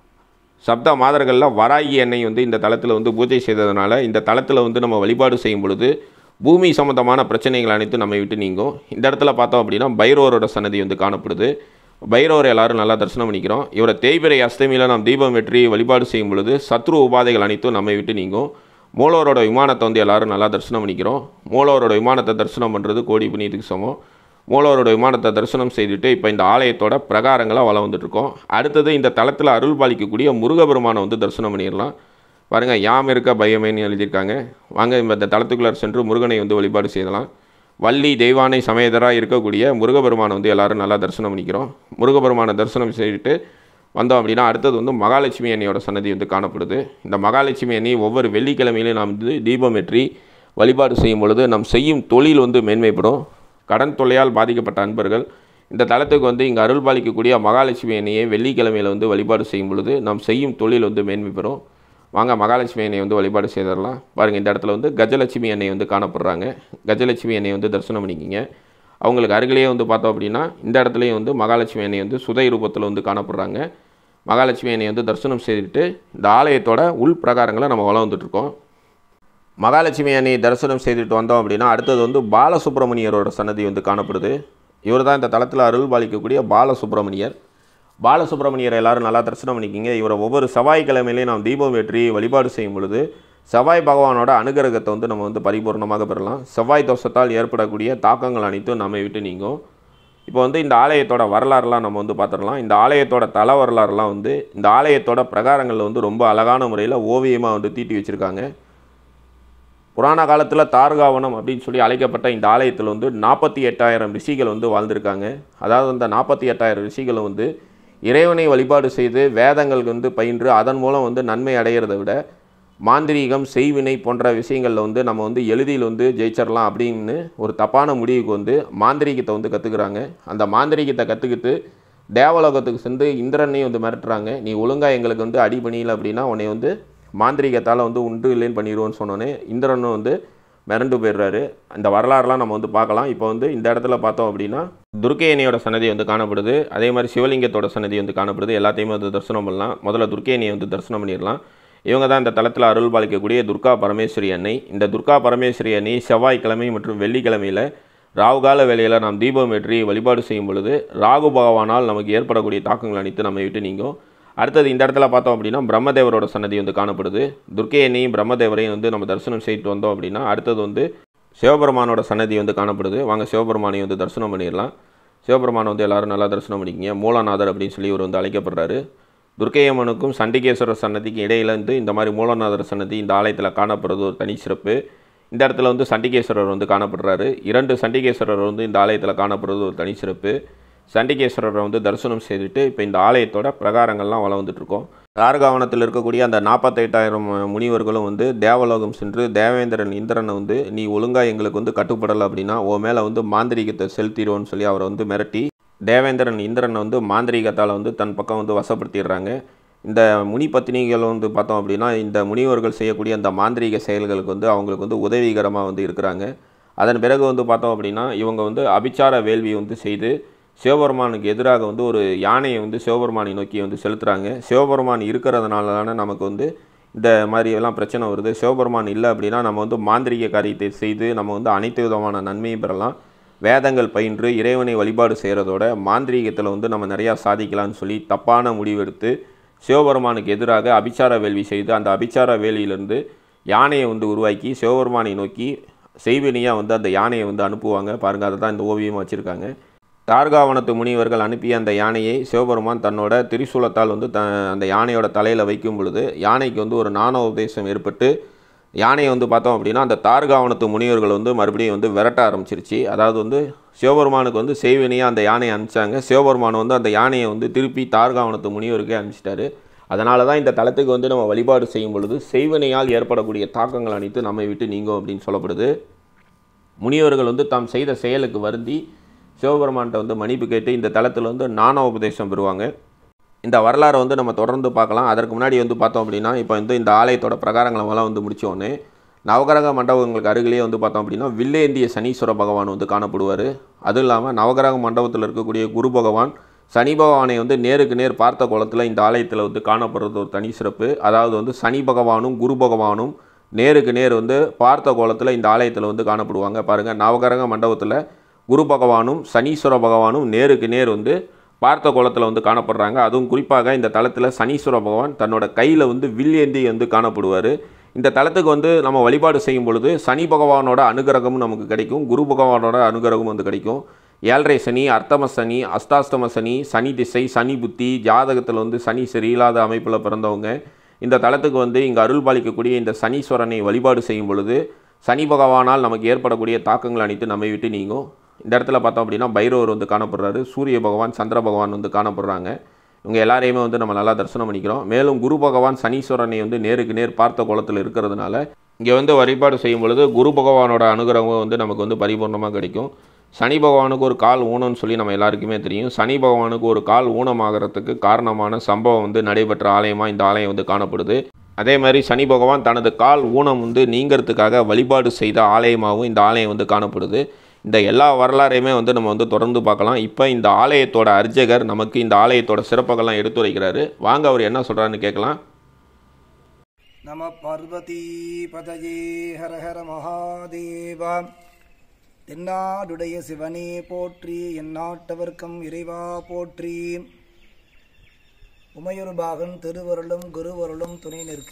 சப்த மாதர்களில் வராகி எண்ணெய் வந்து இந்த தளத்தில் வந்து பூஜை செய்ததுனால இந்த தளத்தில் வந்து நம்ம வழிபாடு செய்யும் பொழுது பூமி சம்பந்தமான பிரச்சனைகள் அனைத்தும் நம்மை விட்டு நீங்கும் இந்த இடத்துல பார்த்தோம் அப்படின்னா பைரவரோட சன்னதி வந்து காணப்படுது பைரவர் எல்லாரும் நல்லா தரிசனம் பண்ணிக்கிறோம் இவரை தேய்பிரை அஷ்டமியில் நாம் தீபம் வெற்றி வழிபாடு செய்யும் பொழுது சத்ரு உபாதைகள் அனைத்தும் நம்மை விட்டு நீங்கும் மூலவரோட விமானத்தை வந்து எல்லாரும் நல்லா தரிசனம் பண்ணிக்கிறோம் மூலவரோட விமானத்தை தரிசனம் பண்ணுறது கோடி புண்ணியத்துக்கு சமம் மூலவரோட விமானத்தை தரிசனம் செய்துட்டு இப்போ இந்த ஆலயத்தோட பிரகாரங்களாக வளம் வந்துட்டுருக்கோம் அடுத்தது இந்த தளத்தில் அருள் பாலிக்கக்கூடிய முருகபெருமானை வந்து தரிசனம் பண்ணிடலாம் பாருங்கள் யாம் இருக்க பயமேன்னு எழுதியிருக்காங்க வாங்க இந்த தளத்துக்குள்ளார் சென்று முருகனை வந்து வழிபாடு செய்யலாம் வள்ளி தெய்வானை சமேதராக இருக்கக்கூடிய முருகபெருமானை வந்து எல்லாரும் நல்லா தரிசனம் பண்ணிக்கிறோம் முருகபெருமானை தரிசனம் செய்துட்டு வந்தோம் அப்படின்னா அடுத்தது வந்து மகாலட்சுமி அன்னையோட சன்னதி வந்து காணப்படுது இந்த மகாலட்சுமி அண்ணி ஒவ்வொரு வெள்ளிக்கிழமையிலையும் நாம் வந்து தீபம் ஏற்றி வழிபாடு செய்யும் பொழுது நம் செய்யும் தொழில் வந்து மேன்மைப்படும் கடன் தொல்லையால் பாதிக்கப்பட்ட அன்பர்கள் இந்த தளத்துக்கு வந்து இங்கே அருள் பாலிக்கக்கூடிய மகாலட்சுமி அன்னையை வெள்ளிக்கிழமையில் வந்து வழிபாடு செய்யும் பொழுது நாம் செய்யும் தொழில் வந்து மேன்மை பெறும் வாங்க மகாலட்சுமி அன்னையை வந்து வழிபாடு செய்திடலாம் பாருங்கள் இந்த இடத்துல வந்து கஜலட்சுமி அன்னை வந்து காணப்படுறாங்க கஜலட்சுமி அன்னையை வந்து தரிசனம் பண்ணிக்கிங்க அவங்களுக்கு அருகிலேயே வந்து பார்த்தோம் அப்படின்னா இந்த இடத்துலையும் வந்து மகாலட்சுமி அன்னை வந்து சுதை ரூபத்தில் வந்து காணப்படுறாங்க மகாலட்சுமி அன்னை வந்து தரிசனம் செய்துட்டு இந்த ஆலயத்தோட உள் பிரகாரங்களை நம்ம வளம் வந்துட்டுருக்கோம் மகாலட்சுமி அணி தரிசனம் செய்துட்டு வந்தோம் அப்படின்னா அடுத்தது வந்து பாலசுப்ரமணியரோட சன்னதி வந்து காணப்படுது இவர் தான் இந்த தளத்தில் அருள் பாலிக்கக்கூடிய பாலசுப்ரமணியர் பாலசுப்ரமணியர் எல்லாரும் நல்லா தரிசனம் பண்ணிக்கிங்க இவரை ஒவ்வொரு செவ்வாய்க்கிழமையிலையும் நாம் தீபம் ஏற்றி வழிபாடு செய்யும் பொழுது செவ்வாய் பகவானோட அனுகிரகத்தை வந்து நம்ம வந்து பரிபூர்ணமாக பெறலாம் செவ்வாய் தோஷத்தால் ஏற்படக்கூடிய தாக்கங்கள் அனைத்தும் நம்மை விட்டு நீங்கும் இப்போ வந்து இந்த ஆலயத்தோட வரலாறுலாம் நம்ம வந்து பார்த்துடலாம் இந்த ஆலயத்தோட தல வரலாறுலாம் வந்து இந்த ஆலயத்தோட பிரகாரங்களில் வந்து ரொம்ப அழகான முறையில் ஓவியமாக வந்து தீட்டி வச்சுருக்காங்க புராண காலத்தில் தார்காவனம் அப்படின்னு சொல்லி அழைக்கப்பட்ட இந்த ஆலயத்தில் வந்து நாற்பத்தி எட்டாயிரம் ரிஷிகள் வந்து வாழ்ந்திருக்காங்க அதாவது அந்த நாற்பத்தி எட்டாயிரம் ரிஷிகளும் வந்து இறைவனை வழிபாடு செய்து வேதங்கள் வந்து பயின்று அதன் மூலம் வந்து நன்மை அடையிறதை விட மாந்திரீகம் செய்வினை போன்ற விஷயங்களில் வந்து நம்ம வந்து எளிதில் வந்து ஜெயிச்சிடலாம் அப்படின்னு ஒரு தப்பான முடிவுக்கு வந்து மாந்திரீகத்தை வந்து கற்றுக்குறாங்க அந்த மாந்திரீகத்தை கற்றுக்கிட்டு தேவலோகத்துக்கு சென்று இந்திரனையும் வந்து மிரட்டுறாங்க நீ ஒழுங்காக எங்களுக்கு வந்து அடி பண்ணியல அப்படின்னா உன்னை வந்து மாந்திரீகத்தால் வந்து உண்டு இல்லைன்னு பண்ணிடுவோன்னு சொன்னோன்னே இந்திரனும் வந்து மிரண்டு போயிடுறாரு அந்த வரலாறுலாம் நம்ம வந்து பார்க்கலாம் இப்போ வந்து இந்த இடத்துல பார்த்தோம் அப்படின்னா துர்க்கையணியோட சன்னதி வந்து காணப்படுது அதே மாதிரி சிவலிங்கத்தோட சன்னதி வந்து காணப்படுது எல்லாத்தையுமே வந்து தரிசனம் பண்ணலாம் முதல்ல துர்க்கையணியை வந்து தரிசனம் பண்ணிடலாம் இவங்க தான் இந்த தளத்தில் அருள் பாலிக்கக்கூடிய துர்கா பரமேஸ்வரி அன்னை இந்த துர்கா பரமேஸ்வரி அன்னை செவ்வாய்க்கிழமை மற்றும் வெள்ளிக்கிழமையில் ராகுகால வேளையில் நாம் தீபம் ஏற்றி வழிபாடு செய்யும் பொழுது ராகு பகவானால் நமக்கு ஏற்படக்கூடிய தாக்கங்கள் அனைத்து நம்மை விட்டு நீங்கும் அடுத்தது இந்த இடத்துல பார்த்தோம் அப்படின்னா பிரம்மதேவரோட சன்னதி வந்து காணப்படுது துர்க்கையனையும் பிரம்மதேவரையும் வந்து நம்ம தரிசனம் செய்துட்டு வந்தோம் அப்படின்னா அடுத்தது வந்து சிவபெருமானோட சன்னதி வந்து காணப்படுது வாங்க சிவபெருமானையும் வந்து தரிசனம் பண்ணிடலாம் சிவபெருமானை வந்து எல்லாரும் நல்லா தரிசனம் பண்ணிக்கிங்க மூலநாதர் அப்படின்னு சொல்லி இவர் வந்து அழைக்கப்படுறாரு துர்க்கையம்மனுக்கும் சண்டிகேஸ்வரர் சன்னதிக்கு இடையில வந்து இந்த மாதிரி மூலநாதர் சன்னதி இந்த ஆலயத்தில் காணப்படுறது ஒரு தனி சிறப்பு இந்த இடத்துல வந்து சண்டிகேஸ்வரர் வந்து காணப்படுறாரு இரண்டு சண்டிகேஸ்வரர் வந்து இந்த ஆலயத்தில் காணப்படுறது ஒரு தனி சிறப்பு சண்டிகேஸ்வரரை வந்து தரிசனம் செய்துட்டு இப்போ இந்த ஆலயத்தோட பிரகாரங்கள்லாம் வளம் வந்துட்டுருக்கோம் தாரகாவனத்தில் இருக்கக்கூடிய அந்த நாற்பத்தெட்டாயிரம் முனிவர்களும் வந்து தேவலோகம் சென்று தேவேந்திரன் இந்திரனை வந்து நீ ஒழுங்காக எங்களுக்கு வந்து கட்டுப்படலை அப்படின்னா உன் மேலே வந்து மாந்திரீகத்தை செலுத்திடுவோன்னு சொல்லி அவரை வந்து மிரட்டி தேவேந்திரன் இந்திரனை வந்து மாந்திரீகத்தால் வந்து தன் பக்கம் வந்து வசப்படுத்திடுறாங்க இந்த முனி பத்தினிகள் வந்து பார்த்தோம் அப்படின்னா இந்த முனிவர்கள் செய்யக்கூடிய அந்த மாந்திரீக செயல்களுக்கு வந்து அவங்களுக்கு வந்து உதவிகரமாக வந்து இருக்கிறாங்க அதன் பிறகு வந்து பார்த்தோம் அப்படின்னா இவங்க வந்து அபிச்சார வேள்வி வந்து செய்து சிவபெருமானுக்கு எதிராக வந்து ஒரு யானையை வந்து சிவபெருமானை நோக்கி வந்து செலுத்துகிறாங்க சிவபெருமான் இருக்கிறதுனால தானே நமக்கு வந்து இந்த மாதிரி எல்லாம் பிரச்சனை வருது சிவபெருமான் இல்லை அப்படின்னா நம்ம வந்து மாந்திரிக காரியத்தை செய்து நம்ம வந்து அனைத்து விதமான நன்மையும் பெறலாம் வேதங்கள் பயின்று இறைவனை வழிபாடு செய்கிறதோட மாந்திரீகத்தில் வந்து நம்ம நிறையா சாதிக்கலாம்னு சொல்லி தப்பான முடிவெடுத்து சிவபெருமானுக்கு எதிராக அபிச்சார வேள்வி செய்து அந்த அபிச்சார வேலியிலிருந்து யானையை வந்து உருவாக்கி சிவபெருமானை நோக்கி செய்வினியாக வந்து அந்த யானையை வந்து அனுப்புவாங்க பாருங்கள் அதை தான் இந்த ஓவியமாக வச்சுருக்காங்க தார்காவனத்து முனிவர்கள் அனுப்பிய அந்த யானையை சிவபெருமான் தன்னோட திரிசூலத்தால் வந்து த அந்த யானையோட தலையில் வைக்கும் பொழுது யானைக்கு வந்து ஒரு ஞான உபதேசம் ஏற்பட்டு யானையை வந்து பார்த்தோம் அப்படின்னா அந்த தார்காவனத்து முனிவர்கள் வந்து மறுபடியும் வந்து விரட்ட ஆரம்பிச்சிருச்சு அதாவது வந்து சிவபெருமானுக்கு வந்து செய்வினையாக அந்த யானையை அனுப்பிச்சாங்க சிவபெருமான் வந்து அந்த யானையை வந்து திருப்பி தார்காவனத்து முனிவருக்கே அனுப்பிச்சிட்டாரு அதனால தான் இந்த தலத்துக்கு வந்து நம்ம வழிபாடு செய்யும் பொழுது செய்வினையால் ஏற்படக்கூடிய தாக்கங்கள் அனைத்து நம்மை விட்டு நீங்கும் அப்படின்னு சொல்லப்படுது முனிவர்கள் வந்து தாம் செய்த செயலுக்கு வருந்தி சிவபெருமான்கிட்ட வந்து மன்னிப்பு கேட்டு இந்த தலத்தில் வந்து ஞான உபதேசம் பெறுவாங்க இந்த வரலாறை வந்து நம்ம தொடர்ந்து பார்க்கலாம் அதற்கு முன்னாடி வந்து பார்த்தோம் அப்படின்னா இப்போ வந்து இந்த ஆலயத்தோட பிரகாரங்களை எல்லாம் வந்து முடித்தோடனே நவகிரக மண்டபங்களுக்கு அருகிலேயே வந்து பார்த்தோம் அப்படின்னா வில்லேந்திய சனீஸ்வர பகவான் வந்து காணப்படுவார் அதுவும் இல்லாமல் நவகிரக மண்டபத்தில் இருக்கக்கூடிய குரு பகவான் சனி பகவானை வந்து நேருக்கு நேர் பார்த்த கோலத்தில் இந்த ஆலயத்தில் வந்து காணப்படுறது ஒரு தனி சிறப்பு அதாவது வந்து சனி பகவானும் குரு பகவானும் நேருக்கு நேர் வந்து பார்த்த கோலத்தில் இந்த ஆலயத்தில் வந்து காணப்படுவாங்க பாருங்கள் நவகிரக மண்டபத்தில் குரு பகவானும் சனீஸ்வர பகவானும் நேருக்கு நேர் வந்து பார்த்த கோலத்தில் வந்து காணப்படுறாங்க அதுவும் குறிப்பாக இந்த தலத்தில் சனீஸ்வர பகவான் தன்னோட கையில் வந்து வில்லேந்தி வந்து காணப்படுவார் இந்த தலத்துக்கு வந்து நம்ம வழிபாடு செய்யும் பொழுது சனி பகவானோட அனுகிரகமும் நமக்கு கிடைக்கும் குரு பகவானோட அனுகிரகமும் வந்து கிடைக்கும் ஏழரை சனி அர்த்தம சனி அஷ்டாஷ்டம சனி சனி திசை சனி புத்தி ஜாதகத்தில் வந்து சனி சரியில்லாத அமைப்பில் பிறந்தவங்க இந்த தலத்துக்கு வந்து இங்கே அருள் பாலிக்கக்கூடிய இந்த சனீஸ்வரனை வழிபாடு செய்யும் பொழுது சனி பகவானால் நமக்கு ஏற்படக்கூடிய தாக்கங்கள் அனைத்து நம்மை விட்டு நீங்கும் இந்த இடத்துல பார்த்தோம் அப்படின்னா பைரவர் வந்து காணப்படுறாரு சூரிய பகவான் சந்திர பகவான் வந்து காணப்படுறாங்க இவங்க எல்லாரையுமே வந்து நம்ம நல்லா தரிசனம் பண்ணிக்கிறோம் மேலும் குரு பகவான் சனீஸ்வரனை வந்து நேருக்கு நேர் பார்த்த கோலத்தில் இருக்கிறதுனால இங்கே வந்து வழிபாடு செய்யும் பொழுது குரு பகவானோட அனுகிரகம் வந்து நமக்கு வந்து பரிபூர்ணமாக கிடைக்கும் சனி பகவானுக்கு ஒரு கால் ஊனம்னு சொல்லி நம்ம எல்லாருக்குமே தெரியும் சனி பகவானுக்கு ஒரு கால் ஊனமாகறதுக்கு காரணமான சம்பவம் வந்து நடைபெற்ற ஆலயமாக இந்த ஆலயம் வந்து காணப்படுது அதே மாதிரி சனி பகவான் தனது கால் ஊனம் வந்து நீங்கிறதுக்காக வழிபாடு செய்த ஆலயமாகவும் இந்த ஆலயம் வந்து காணப்படுது இந்த எல்லா வரலாறையுமே வந்து நம்ம வந்து தொடர்ந்து பார்க்கலாம் இப்போ இந்த ஆலயத்தோட அர்ச்சகர் நமக்கு இந்த ஆலயத்தோட சிறப்புகள்லாம் எடுத்துரைக்கிறாரு வாங்க அவர் என்ன சொல்கிறாருன்னு கேட்கலாம் நம பார்வதி பதயே ஹர ஹர மகாதேவா தென்னாடுடைய சிவனே போற்றி எந்நாட்டவர்க்கம் இறைவா போற்றி உமையொரு பாகன் திருவருளும் குருவருளும் துணை நிற்க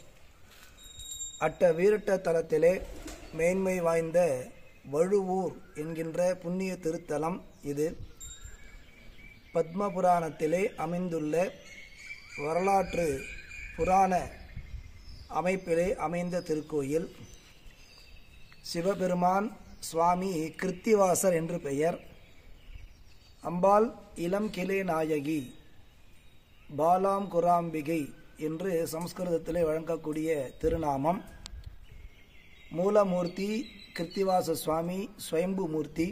அட்ட வீரட்ட தலத்திலே மேன்மை வாய்ந்த வழுவூர் என்கின்ற புண்ணிய திருத்தலம் இது பத்ம புராணத்திலே அமைந்துள்ள வரலாற்று புராண அமைப்பிலே அமைந்த திருக்கோயில் சிவபெருமான் சுவாமி கிருத்திவாசர் என்று பெயர் அம்பாள் இளம் கிளே நாயகி பாலாம் குராம்பிகை என்று சம்ஸ்கிருதத்திலே வழங்கக்கூடிய திருநாமம் மூலமூர்த்தி கிருத்திவாச சுவாமி ஸ்வயம்பு மூர்த்தி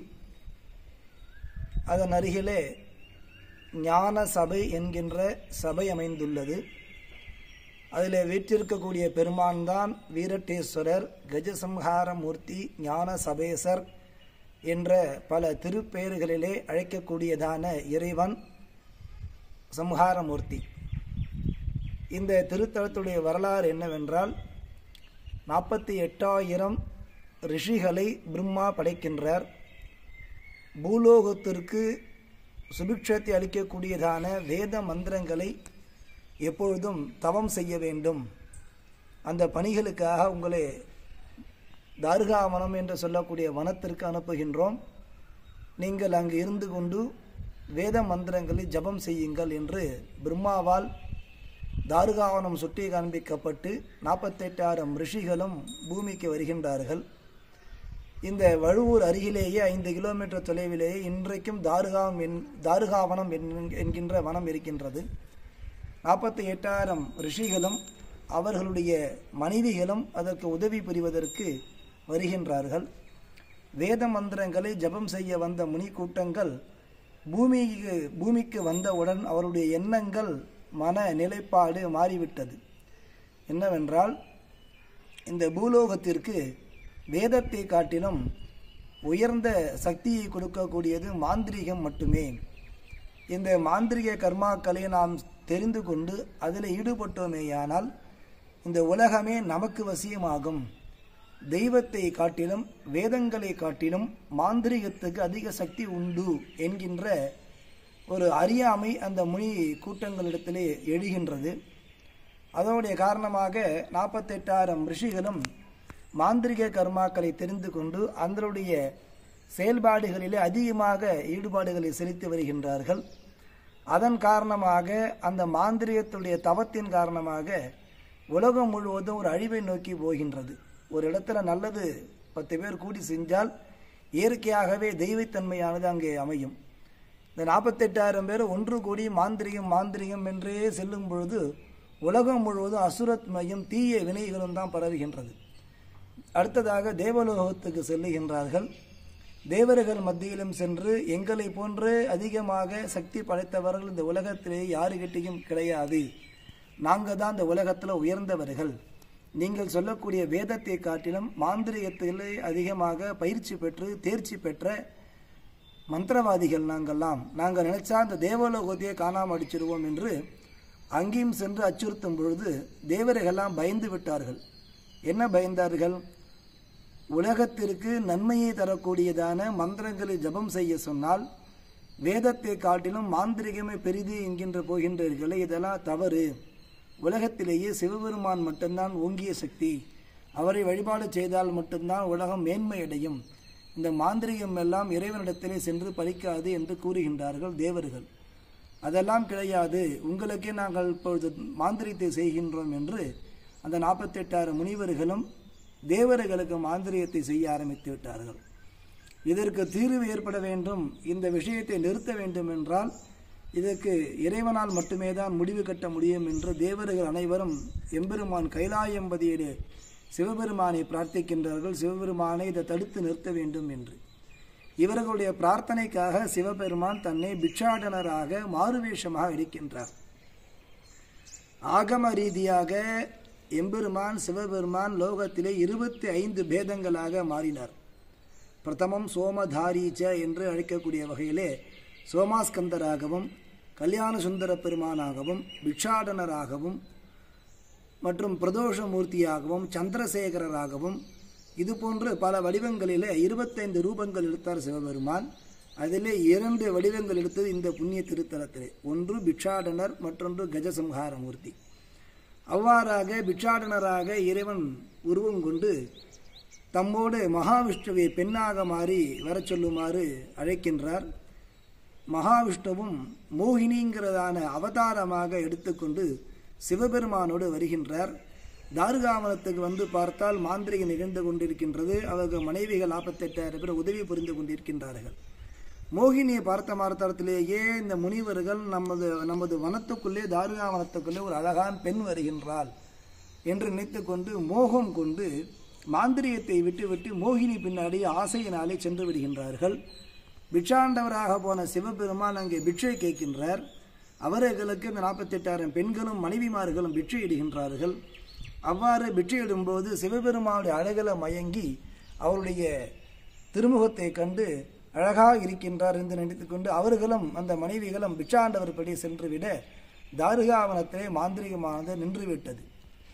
அதன் அருகிலே ஞான சபை என்கின்ற சபை அமைந்துள்ளது அதில் வீற்றிருக்கக்கூடிய பெருமான் தான் வீரட்டேஸ்வரர் கஜசம்ஹார மூர்த்தி ஞான சபேசர் என்ற பல திருப்பெயர்களிலே அழைக்கக்கூடியதான இறைவன் சம்ஹாரமூர்த்தி இந்த திருத்தலத்துடைய வரலாறு என்னவென்றால் நாற்பத்தி எட்டாயிரம் ரிஷிகளை பிரம்மா படைக்கின்றார் பூலோகத்திற்கு சுபிக்ஷத்தை அளிக்கக்கூடியதான வேத மந்திரங்களை எப்பொழுதும் தவம் செய்ய வேண்டும் அந்த பணிகளுக்காக உங்களை தார்காவனம் என்று சொல்லக்கூடிய வனத்திற்கு அனுப்புகின்றோம் நீங்கள் அங்கு இருந்து கொண்டு வேத மந்திரங்களை ஜபம் செய்யுங்கள் என்று பிரம்மாவால் தாருகாவனம் சுட்டி காண்பிக்கப்பட்டு நாற்பத்தெட்டாயிரம் ரிஷிகளும் பூமிக்கு வருகின்றார்கள் இந்த வழுவூர் அருகிலேயே ஐந்து கிலோமீட்டர் தொலைவிலேயே இன்றைக்கும் தாருகாவம் என் தாருகாவனம் என்- என்கின்ற வனம் இருக்கின்றது நாற்பத்தி எட்டாயிரம் ரிஷிகளும் அவர்களுடைய மனைவிகளும் அதற்கு உதவி புரிவதற்கு வருகின்றார்கள் வேத மந்திரங்களை ஜபம் செய்ய வந்த முனி கூட்டங்கள் பூமிக்கு பூமிக்கு வந்தவுடன் அவருடைய எண்ணங்கள் மன நிலைப்பாடு மாறிவிட்டது என்னவென்றால் இந்த பூலோகத்திற்கு வேதத்தை காட்டிலும் உயர்ந்த சக்தியை கொடுக்கக்கூடியது மாந்திரீகம் மட்டுமே இந்த மாந்திரிக கர்மாக்களை நாம் தெரிந்து கொண்டு அதில் ஈடுபட்டோமேயானால் இந்த உலகமே நமக்கு வசியமாகும் தெய்வத்தை காட்டிலும் வேதங்களை காட்டிலும் மாந்திரிகத்துக்கு அதிக சக்தி உண்டு என்கின்ற ஒரு அறியாமை அந்த முனி கூட்டங்களிடத்திலே எழுகின்றது அதனுடைய காரணமாக நாற்பத்தெட்டாயிரம் ரிஷிகளும் மாந்திரிக கர்மாக்களை தெரிந்து கொண்டு அதனுடைய செயல்பாடுகளிலே அதிகமாக ஈடுபாடுகளை செலுத்தி வருகின்றார்கள் அதன் காரணமாக அந்த மாந்திரியத்துடைய தவத்தின் காரணமாக உலகம் முழுவதும் ஒரு அழிவை நோக்கி போகின்றது ஒரு இடத்துல நல்லது பத்து பேர் கூடி செஞ்சால் இயற்கையாகவே தெய்வத்தன்மையானது அங்கே அமையும் இந்த நாற்பத்தெட்டாயிரம் பேர் ஒன்று கூடி மாந்திரிகம் மாந்திரிகம் என்றே செல்லும் பொழுது உலகம் முழுவதும் அசுரத்மயம் தீய வினைகளும் தான் பரவுகின்றது அடுத்ததாக தேவலோகத்துக்கு செல்லுகின்றார்கள் தேவர்கள் மத்தியிலும் சென்று எங்களை போன்று அதிகமாக சக்தி படைத்தவர்கள் இந்த உலகத்திலே யாருகிட்டையும் கிடையாது நாங்கள் தான் இந்த உலகத்தில் உயர்ந்தவர்கள் நீங்கள் சொல்லக்கூடிய வேதத்தை காட்டிலும் மாந்திரிகத்திலே அதிகமாக பயிற்சி பெற்று தேர்ச்சி பெற்ற மந்திரவாதிகள் நாங்கள்லாம் நாங்கள் நினைச்சா இந்த தேவலோகத்தையே காணாமல் அடிச்சிருவோம் என்று அங்கேயும் சென்று அச்சுறுத்தும் பொழுது தேவர்களெல்லாம் பயந்து விட்டார்கள் என்ன பயந்தார்கள் உலகத்திற்கு நன்மையை தரக்கூடியதான மந்திரங்களை ஜபம் செய்ய சொன்னால் வேதத்தை காட்டிலும் மாந்திரிகமே பெரிது என்கின்ற போகின்றீர்களே இதெல்லாம் தவறு உலகத்திலேயே சிவபெருமான் மட்டும்தான் ஓங்கிய சக்தி அவரை வழிபாடு செய்தால் மட்டும்தான் உலகம் மேன்மையடையும் இந்த மாந்திரிகம் எல்லாம் இறைவனிடத்திலே சென்று பலிக்காது என்று கூறுகின்றார்கள் தேவர்கள் அதெல்லாம் கிடையாது உங்களுக்கே நாங்கள் இப்பொழுது மாந்திரிகத்தை செய்கின்றோம் என்று அந்த நாற்பத்தெட்டாயிரம் முனிவர்களும் தேவர்களுக்கு மாந்திரியத்தை செய்ய ஆரம்பித்து விட்டார்கள் இதற்கு தீர்வு ஏற்பட வேண்டும் இந்த விஷயத்தை நிறுத்த வேண்டும் என்றால் இதற்கு இறைவனால் மட்டுமே தான் முடிவு கட்ட முடியும் என்று தேவர்கள் அனைவரும் எம்பெருமான் கைலாயம்பதியிலே சிவபெருமானை பிரார்த்திக்கின்றார்கள் சிவபெருமானை இதை தடுத்து நிறுத்த வேண்டும் என்று இவர்களுடைய பிரார்த்தனைக்காக சிவபெருமான் தன்னை பிக்ஷாடனராக மாறுவேஷமாக இருக்கின்றார் ஆகம ரீதியாக எம்பெருமான் சிவபெருமான் லோகத்திலே இருபத்தி ஐந்து பேதங்களாக மாறினார் பிரதமம் சோமதாரீச்ச என்று அழைக்கக்கூடிய வகையிலே சோமாஸ்கந்தராகவும் கல்யாண சுந்தர பெருமானாகவும் பிக்ஷாடனராகவும் மற்றும் பிரதோஷமூர்த்தியாகவும் சந்திரசேகரராகவும் இதுபோன்று பல வடிவங்களிலே இருபத்தைந்து ரூபங்கள் எடுத்தார் சிவபெருமான் அதிலே இரண்டு வடிவங்கள் எடுத்தது இந்த புண்ணிய திருத்தலத்திலே ஒன்று பிக்ஷாடனர் மற்றொன்று கஜசம்ஹாரமூர்த்தி அவ்வாறாக பிக்ஷாடனராக இறைவன் உருவம் கொண்டு தம்மோடு மகாவிஷ்ணுவை பெண்ணாக மாறி வரச் சொல்லுமாறு அழைக்கின்றார் மகாவிஷ்ணுவும் மோகினிங்கிறதான அவதாரமாக எடுத்துக்கொண்டு சிவபெருமானோடு வருகின்றார் தாருகாவனத்துக்கு வந்து பார்த்தால் மாந்திரிகை நிகழ்ந்து கொண்டிருக்கின்றது அவர்கள் மனைவிகள் நாற்பத்தெட்டாயிரம் பேர் உதவி புரிந்து கொண்டிருக்கின்றார்கள் மோகினியை பார்த்த மார்த்தத்திலேயே இந்த முனிவர்கள் நமது நமது வனத்துக்குள்ளே தாருகாவனத்துக்குள்ளே ஒரு அழகான பெண் வருகின்றாள் என்று நினைத்துக்கொண்டு மோகம் கொண்டு மாந்திரியத்தை விட்டுவிட்டு மோகினி பின்னாடி ஆசையினாலே சென்று விடுகின்றார்கள் பிக்ஷாண்டவராக போன சிவபெருமான் அங்கே பிக்ஷை கேட்கின்றார் அவர்களுக்கு இந்த நாற்பத்தெட்டாயிரம் பெண்களும் மனைவிமார்களும் பிட்சை இடுகின்றார்கள் அவ்வாறு பிட்சையிடும்போது சிவபெருமானுடைய அழகில மயங்கி அவருடைய திருமுகத்தை கண்டு அழகாக இருக்கின்றார் என்று நினைத்துக்கொண்டு அவர்களும் அந்த மனைவிகளும் பிச்சாண்டவர் படி சென்றுவிட தாருகாவனத்திலே மாந்திரிகமானது நின்றுவிட்டது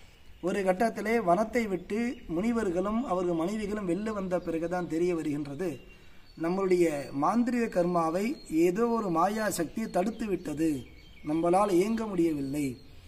ஒரு கட்டத்திலே வனத்தை விட்டு முனிவர்களும் அவர்கள் மனைவிகளும் வெளில வந்த பிறகுதான் தெரிய வருகின்றது நம்மளுடைய மாந்திரிக கர்மாவை ஏதோ ஒரு மாயா சக்தி தடுத்து விட்டது நம்மளால் இயங்க முடியவில்லை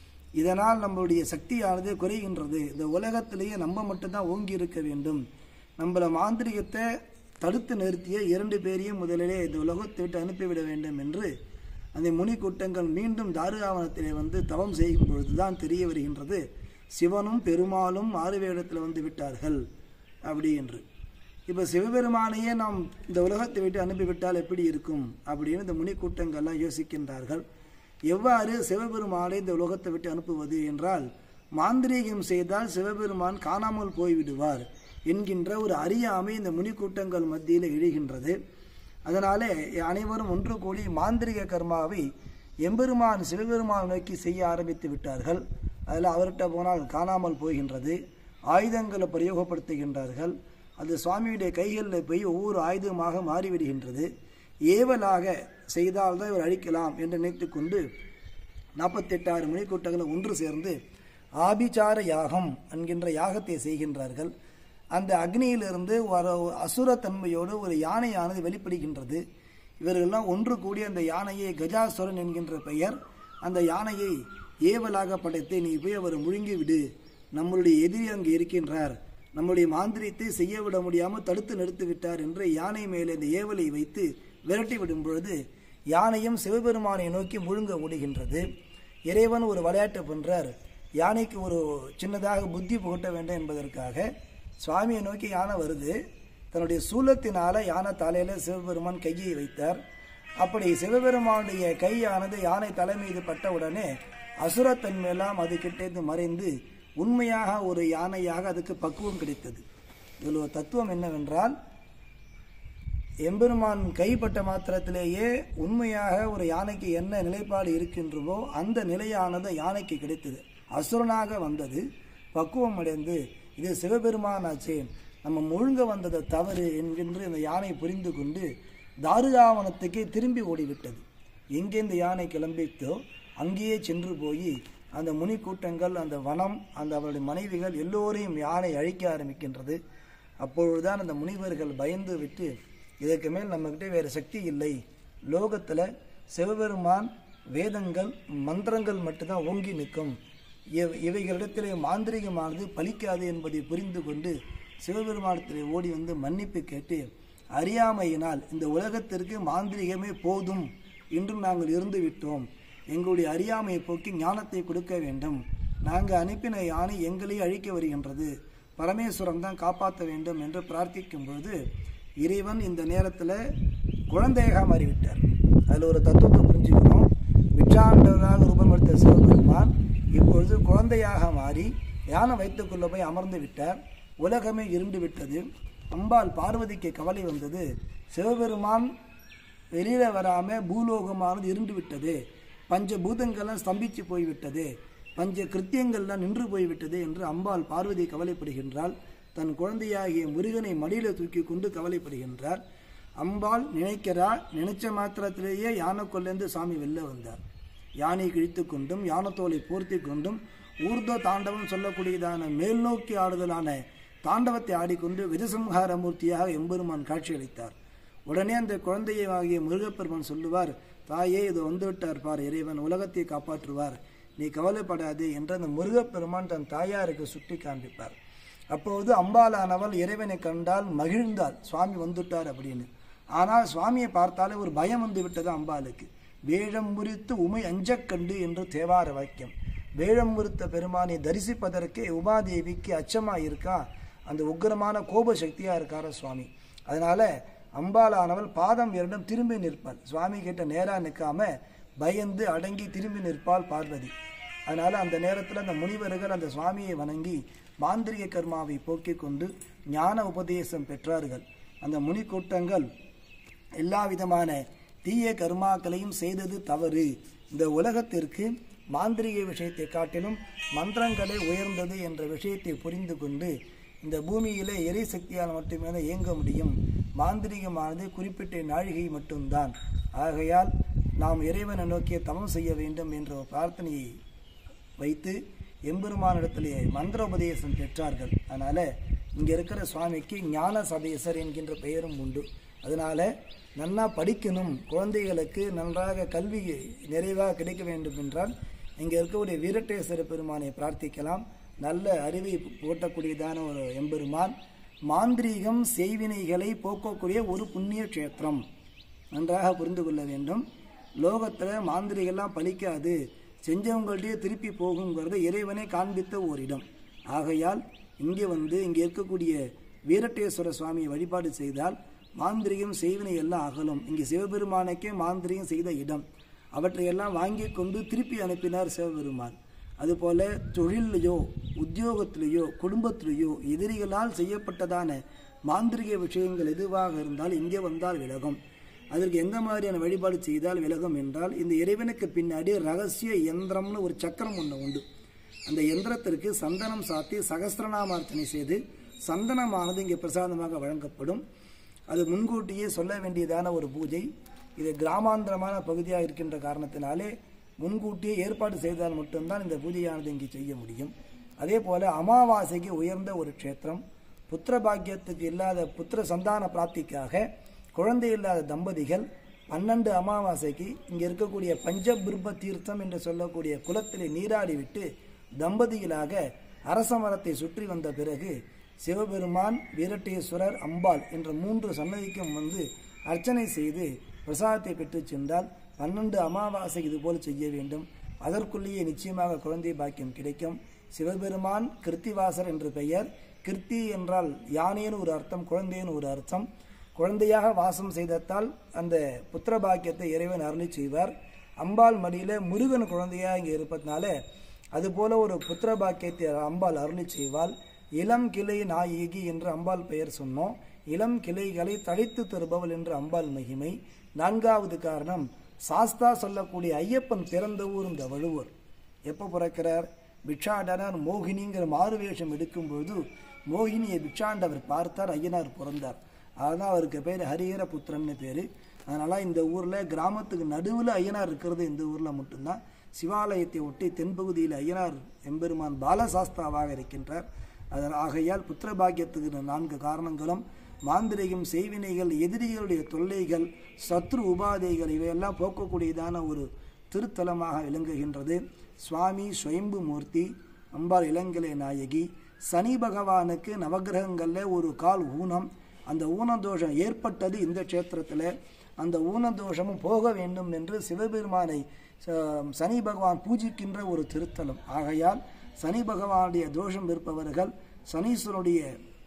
இதனால் நம்மளுடைய சக்தியானது குறைகின்றது இந்த உலகத்திலேயே நம்ம மட்டும்தான் ஓங்கி இருக்க வேண்டும் நம்மள மாந்திரிகத்தை தடுத்து நிறுத்திய இரண்டு பேரையும் முதலிலே இந்த உலகத்தை விட்டு அனுப்பிவிட வேண்டும் என்று அந்த முனி கூட்டங்கள் மீண்டும் தாருகாவனத்திலே வந்து தவம் செய்யும் பொழுதுதான் தெரிய வருகின்றது சிவனும் பெருமாளும் மாறுவேடத்தில் வந்து விட்டார்கள் அப்படி என்று இப்போ சிவபெருமானையே நாம் இந்த உலகத்தை விட்டு அனுப்பிவிட்டால் எப்படி இருக்கும் அப்படின்னு இந்த முனி கூட்டங்கள்லாம் யோசிக்கின்றார்கள் எவ்வாறு சிவபெருமானை இந்த உலகத்தை விட்டு அனுப்புவது என்றால் மாந்திரீகம் செய்தால் சிவபெருமான் காணாமல் போய்விடுவார் என்கின்ற ஒரு அறியாமை இந்த முனி கூட்டங்கள் மத்தியில் எழுகின்றது அதனாலே அனைவரும் ஒன்று கூடி மாந்திரிக கர்மாவை எம்பெருமான் சிவபெருமான் நோக்கி செய்ய ஆரம்பித்து விட்டார்கள் அதில் அவர்கிட்ட போனால் காணாமல் போகின்றது ஆயுதங்களை பிரயோகப்படுத்துகின்றார்கள் அது சுவாமியுடைய கைகளில் போய் ஒவ்வொரு ஆயுதமாக மாறிவிடுகின்றது ஏவலாக செய்தால்தான் இவர் அழிக்கலாம் என்று நினைத்துக்கொண்டு நாற்பத்தெட்டாறு மணிக்கூட்டங்களை ஒன்று சேர்ந்து ஆபிச்சார யாகம் என்கின்ற யாகத்தை செய்கின்றார்கள் அந்த அக்னியிலிருந்து ஒரு அசுரத்தன்மையோடு ஒரு யானையானது வெளிப்படுகின்றது இவர்களெல்லாம் ஒன்று கூடி அந்த யானையை கஜாசுரன் என்கின்ற பெயர் அந்த யானையை ஏவலாக படைத்து நீ போய் அவர் முழுங்கி விடு நம்மளுடைய எதிரி அங்கே இருக்கின்றார் நம்முடைய மாந்திரியத்தை செய்ய விட முடியாமல் தடுத்து நிறுத்தி விட்டார் என்று யானை மேலே இந்த ஏவலை வைத்து விரட்டி விடும் பொழுது யானையும் சிவபெருமானை நோக்கி முழுங்க ஓடுகின்றது இறைவன் ஒரு விளையாட்டு பண்றார் யானைக்கு ஒரு சின்னதாக புத்தி புகட்ட வேண்டும் என்பதற்காக சுவாமியை நோக்கி யானை வருது தன்னுடைய சூலத்தினால யானை தலையில சிவபெருமான் கையை வைத்தார் அப்படி சிவபெருமானுடைய கையானது யானை தலை மீது பட்டவுடனே அசுரத்தன்மையெல்லாம் அது கிட்டேந்து மறைந்து உண்மையாக ஒரு யானையாக அதுக்கு பக்குவம் கிடைத்தது இதில் ஒரு தத்துவம் என்னவென்றால் எம்பெருமான் கைப்பட்ட மாத்திரத்திலேயே உண்மையாக ஒரு யானைக்கு என்ன நிலைப்பாடு இருக்கின்றதோ அந்த நிலையானது யானைக்கு கிடைத்தது அசுரனாக வந்தது பக்குவம் அடைந்து இது சிவபெருமான் ஆச்சே நம்ம முழுங்க வந்தது தவறு என்கின்ற இந்த யானை புரிந்து கொண்டு தாருகாவனத்துக்கே திரும்பி ஓடிவிட்டது எங்கே இந்த யானை கிளம்பித்தோ அங்கேயே சென்று போய் அந்த முனி கூட்டங்கள் அந்த வனம் அந்த அவருடைய மனைவிகள் எல்லோரையும் யானை அழிக்க ஆரம்பிக்கின்றது அப்பொழுதுதான் அந்த முனிவர்கள் பயந்து விட்டு இதற்கு மேல் நம்மகிட்ட வேறு சக்தி இல்லை லோகத்தில் சிவபெருமான் வேதங்கள் மந்திரங்கள் மட்டும்தான் ஓங்கி நிற்கும் இவ- இவைகளிடத்திலே மாந்திரிகமானது பலிக்காது என்பதை புரிந்து கொண்டு சிவபெருமானத்திலே ஓடி வந்து மன்னிப்பு கேட்டு அறியாமையினால் இந்த உலகத்திற்கு மாந்திரிகமே போதும் என்று நாங்கள் இருந்து விட்டோம் எங்களுடைய அறியாமையை போக்கி ஞானத்தை கொடுக்க வேண்டும் நாங்கள் அனுப்பின யானை எங்களை அழிக்க வருகின்றது பரமேஸ்வரன் தான் காப்பாற்ற வேண்டும் என்று பிரார்த்திக்கும் பொழுது இறைவன் இந்த நேரத்தில் குழந்தையாக மாறிவிட்டார் அதில் ஒரு தத்துவத்தை புரிஞ்சுக்கணும் விற்றாண்டவராக ரூபமெடுத்த சிவபெருமான் இப்பொழுது குழந்தையாக மாறி யானை வைத்துக்கொள்ள போய் அமர்ந்து விட்டார் உலகமே இருண்டு விட்டது அம்பாள் பார்வதிக்கு கவலை வந்தது சிவபெருமான் வெளியில வராம பூலோகமானது இருண்டு விட்டது பஞ்ச பூதங்கள்லாம் ஸ்தம்பிச்சு போய்விட்டது பஞ்ச கிருத்தியங்கள்லாம் நின்று போய்விட்டது என்று அம்பாள் பார்வதி கவலைப்படுகின்றாள் தன் குழந்தையாகிய முருகனை மடியில தூக்கி கொண்டு கவலைப்படுகின்றார் அம்பாள் நினைக்கிறா நினைச்ச மாத்திரத்திலேயே யானைக்குள்ளேருந்து சாமி வெளில வந்தார் யானை கிழித்து கொண்டும் யானத்தோலை போர்த்தி கொண்டும் ஊர்த தாண்டவம் சொல்லக்கூடியதான மேல் நோக்கி ஆடுதலான தாண்டவத்தை ஆடிக்கொண்டு விதசம்ஹார மூர்த்தியாக எம்பெருமான் காட்சியளித்தார் உடனே அந்த குழந்தையை ஆகிய முருகப்பெருமான் சொல்லுவார் தாயே இது வந்துவிட்டார் பார் இறைவன் உலகத்தை காப்பாற்றுவார் நீ கவலைப்படாதே என்று அந்த முருகப்பெருமான் தன் தாயாருக்கு சுட்டி காண்பிப்பார் அப்போது அம்பாலானவள் இறைவனை கண்டால் மகிழ்ந்தாள் சுவாமி வந்துட்டார் அப்படின்னு ஆனால் சுவாமியை பார்த்தாலே ஒரு பயம் வந்து விட்டது அம்பாளுக்கு வேழம் முறித்து உமை அஞ்சக் கண்டு என்று தேவார வாக்கியம் வேழம் முறித்த பெருமானை தரிசிப்பதற்கே உமாதேவிக்கு அச்சமா இருக்கா அந்த உக்கிரமான கோப சக்தியா இருக்கார சுவாமி அதனால அம்பாளானவள் பாதம் இரண்டும் திரும்பி நிற்பாள் சுவாமி கிட்ட நேரா நிற்காம பயந்து அடங்கி திரும்பி நிற்பாள் பார்வதி அதனால அந்த நேரத்தில் அந்த முனிவர்கள் அந்த சுவாமியை வணங்கி மாந்திரிக கர்மாவை போக்கிக் கொண்டு ஞான உபதேசம் பெற்றார்கள் அந்த முனி கூட்டங்கள் எல்லா விதமான தீய கர்மாக்களையும் செய்தது தவறு இந்த உலகத்திற்கு மாந்திரிக விஷயத்தை காட்டிலும் மந்திரங்களே உயர்ந்தது என்ற விஷயத்தை புரிந்து கொண்டு இந்த பூமியிலே எரிசக்தியால் மட்டுமே தான் இயங்க முடியும் மாந்திரிகமானது குறிப்பிட்ட நாழிகை மட்டும்தான் ஆகையால் நாம் இறைவனை நோக்கிய தவம் செய்ய வேண்டும் என்ற ஒரு பிரார்த்தனையை வைத்து எம்பெருமானிடத்திலே மந்திர உபதேசம் பெற்றார்கள் அதனால இங்க இருக்கிற சுவாமிக்கு ஞான சபேசர் என்கின்ற பெயரும் உண்டு அதனால நன்னா படிக்கணும் குழந்தைகளுக்கு நன்றாக கல்வி நிறைவாக கிடைக்க வேண்டும் என்றால் இங்க இருக்கக்கூடிய வீரட்டேஸ்வர பெருமானை பிரார்த்திக்கலாம் நல்ல அறிவை போட்டக்கூடியதான ஒரு எம்பெருமான் மாந்திரீகம் செய்வினைகளை போக்கக்கூடிய ஒரு புண்ணிய க்ஷேத்திரம் நன்றாக புரிந்து கொள்ள வேண்டும் லோகத்தில் மாந்திரிகெல்லாம் பலிக்காது செஞ்சவங்கள்ட்டயே திருப்பி போகுங்கிறத இறைவனே காண்பித்த ஓரிடம் ஆகையால் இங்கே வந்து இங்கே இருக்கக்கூடிய வீரட்டேஸ்வர சுவாமியை வழிபாடு செய்தால் மாந்திரிகம் செய்வினை எல்லாம் அகலும் இங்கே சிவபெருமானுக்கே மாந்திரிகம் செய்த இடம் அவற்றையெல்லாம் வாங்கி கொண்டு திருப்பி அனுப்பினார் சிவபெருமான் அதுபோல தொழிலையோ உத்தியோகத்திலேயோ குடும்பத்திலேயோ எதிரிகளால் செய்யப்பட்டதான மாந்திரிக விஷயங்கள் எதுவாக இருந்தால் இங்கே வந்தால் விலகும் அதற்கு எந்த மாதிரியான வழிபாடு செய்தால் விலகும் என்றால் இந்த இறைவனுக்கு பின்னாடி ரகசிய யந்திரம்னு ஒரு சக்கரம் ஒன்று உண்டு அந்த யந்திரத்திற்கு சந்தனம் சாத்தி சகஸ்திரநாமார்ச்சனை செய்து சந்தனமானது இங்கே பிரசாதமாக வழங்கப்படும் அது முன்கூட்டியே சொல்ல வேண்டியதான ஒரு பூஜை இது கிராமாந்திரமான பகுதியாக இருக்கின்ற காரணத்தினாலே முன்கூட்டியே ஏற்பாடு செய்தால் மட்டும்தான் இந்த பூஜையானது இங்கே செய்ய முடியும் அதே போல அமாவாசைக்கு உயர்ந்த ஒரு க்ஷேத்திரம் புத்திர பாக்கியத்துக்கு இல்லாத புத்திர சந்தான பிராப்திக்காக குழந்தை இல்லாத தம்பதிகள் பன்னெண்டு அமாவாசைக்கு இங்கே இருக்கக்கூடிய பஞ்சபிருப்ப தீர்த்தம் என்று சொல்லக்கூடிய குளத்திலே நீராடி விட்டு தம்பதிகளாக அரச மரத்தை சுற்றி வந்த பிறகு சிவபெருமான் வீரட்டேஸ்வரர் அம்பாள் என்ற மூன்று சன்னதிக்கும் வந்து அர்ச்சனை செய்து பிரசாதத்தை பெற்றுச் சென்றால் பன்னெண்டு அமாவாசை இதுபோல் செய்ய வேண்டும் அதற்குள்ளேயே நிச்சயமாக குழந்தை பாக்கியம் கிடைக்கும் சிவபெருமான் கிருத்திவாசர் என்று பெயர் கிருத்தி என்றால் யானைன்னு ஒரு அர்த்தம் குழந்தைன்னு ஒரு அர்த்தம் குழந்தையாக வாசம் செய்ததால் அந்த புத்திர பாக்கியத்தை இறைவன் அருளி செய்வார் அம்பாள் மடியில முருகன் குழந்தையா இங்கே இருப்பதனால அதுபோல ஒரு புத்திர பாக்கியத்தை அம்பாள் அருளி செய்வாள் இளம் கிளை நாயகி என்று அம்பாள் பெயர் சொன்னோம் இளம் கிளைகளை தழைத்து தருபவள் என்று அம்பாள் மகிமை நான்காவது காரணம் சாஸ்தா சொல்லக்கூடிய ஐயப்பன் பிறந்த ஊர் இந்த வழுவூர் எப்போ பிறக்கிறார் பிக்ஷாண்டனர் மோகினிங்கிற மாறுவேஷம் எடுக்கும்பொழுது மோகினியை பிக்ஷாண்டவர் பார்த்தார் ஐயனார் பிறந்தார் அதனால் அவருக்கு பேர் ஹரிஹர புத்திரன்னு பேர் அதனால இந்த ஊரில் கிராமத்துக்கு நடுவில் ஐயனார் இருக்கிறது இந்த ஊரில் மட்டும்தான் சிவாலயத்தை ஒட்டி தென்பகுதியில் ஐயனார் எம்பெருமான் பாலசாஸ்தாவாக இருக்கின்றார் அதன் ஆகையால் புத்திர பாக்கியத்துக்கு நான்கு காரணங்களும் மாந்திரிகம் செய்வினைகள் எதிரிகளுடைய தொல்லைகள் சத்ரு உபாதைகள் இவையெல்லாம் போக்கக்கூடியதான ஒரு திருத்தலமாக விளங்குகின்றது சுவாமி ஸ்வயம்பு மூர்த்தி அம்பாள் இளங்கலை நாயகி சனி பகவானுக்கு நவகிரகங்களில் ஒரு கால் ஊனம் அந்த ஊனதோஷம் ஏற்பட்டது இந்த க்ஷேத்திரத்தில் அந்த ஊனதோஷமும் போக வேண்டும் என்று சிவபெருமானை ச- சனி பகவான் பூஜிக்கின்ற ஒரு திருத்தலம் ஆகையால் சனி பகவானுடைய தோஷம் இருப்பவர்கள் சனீஸ்வருடைய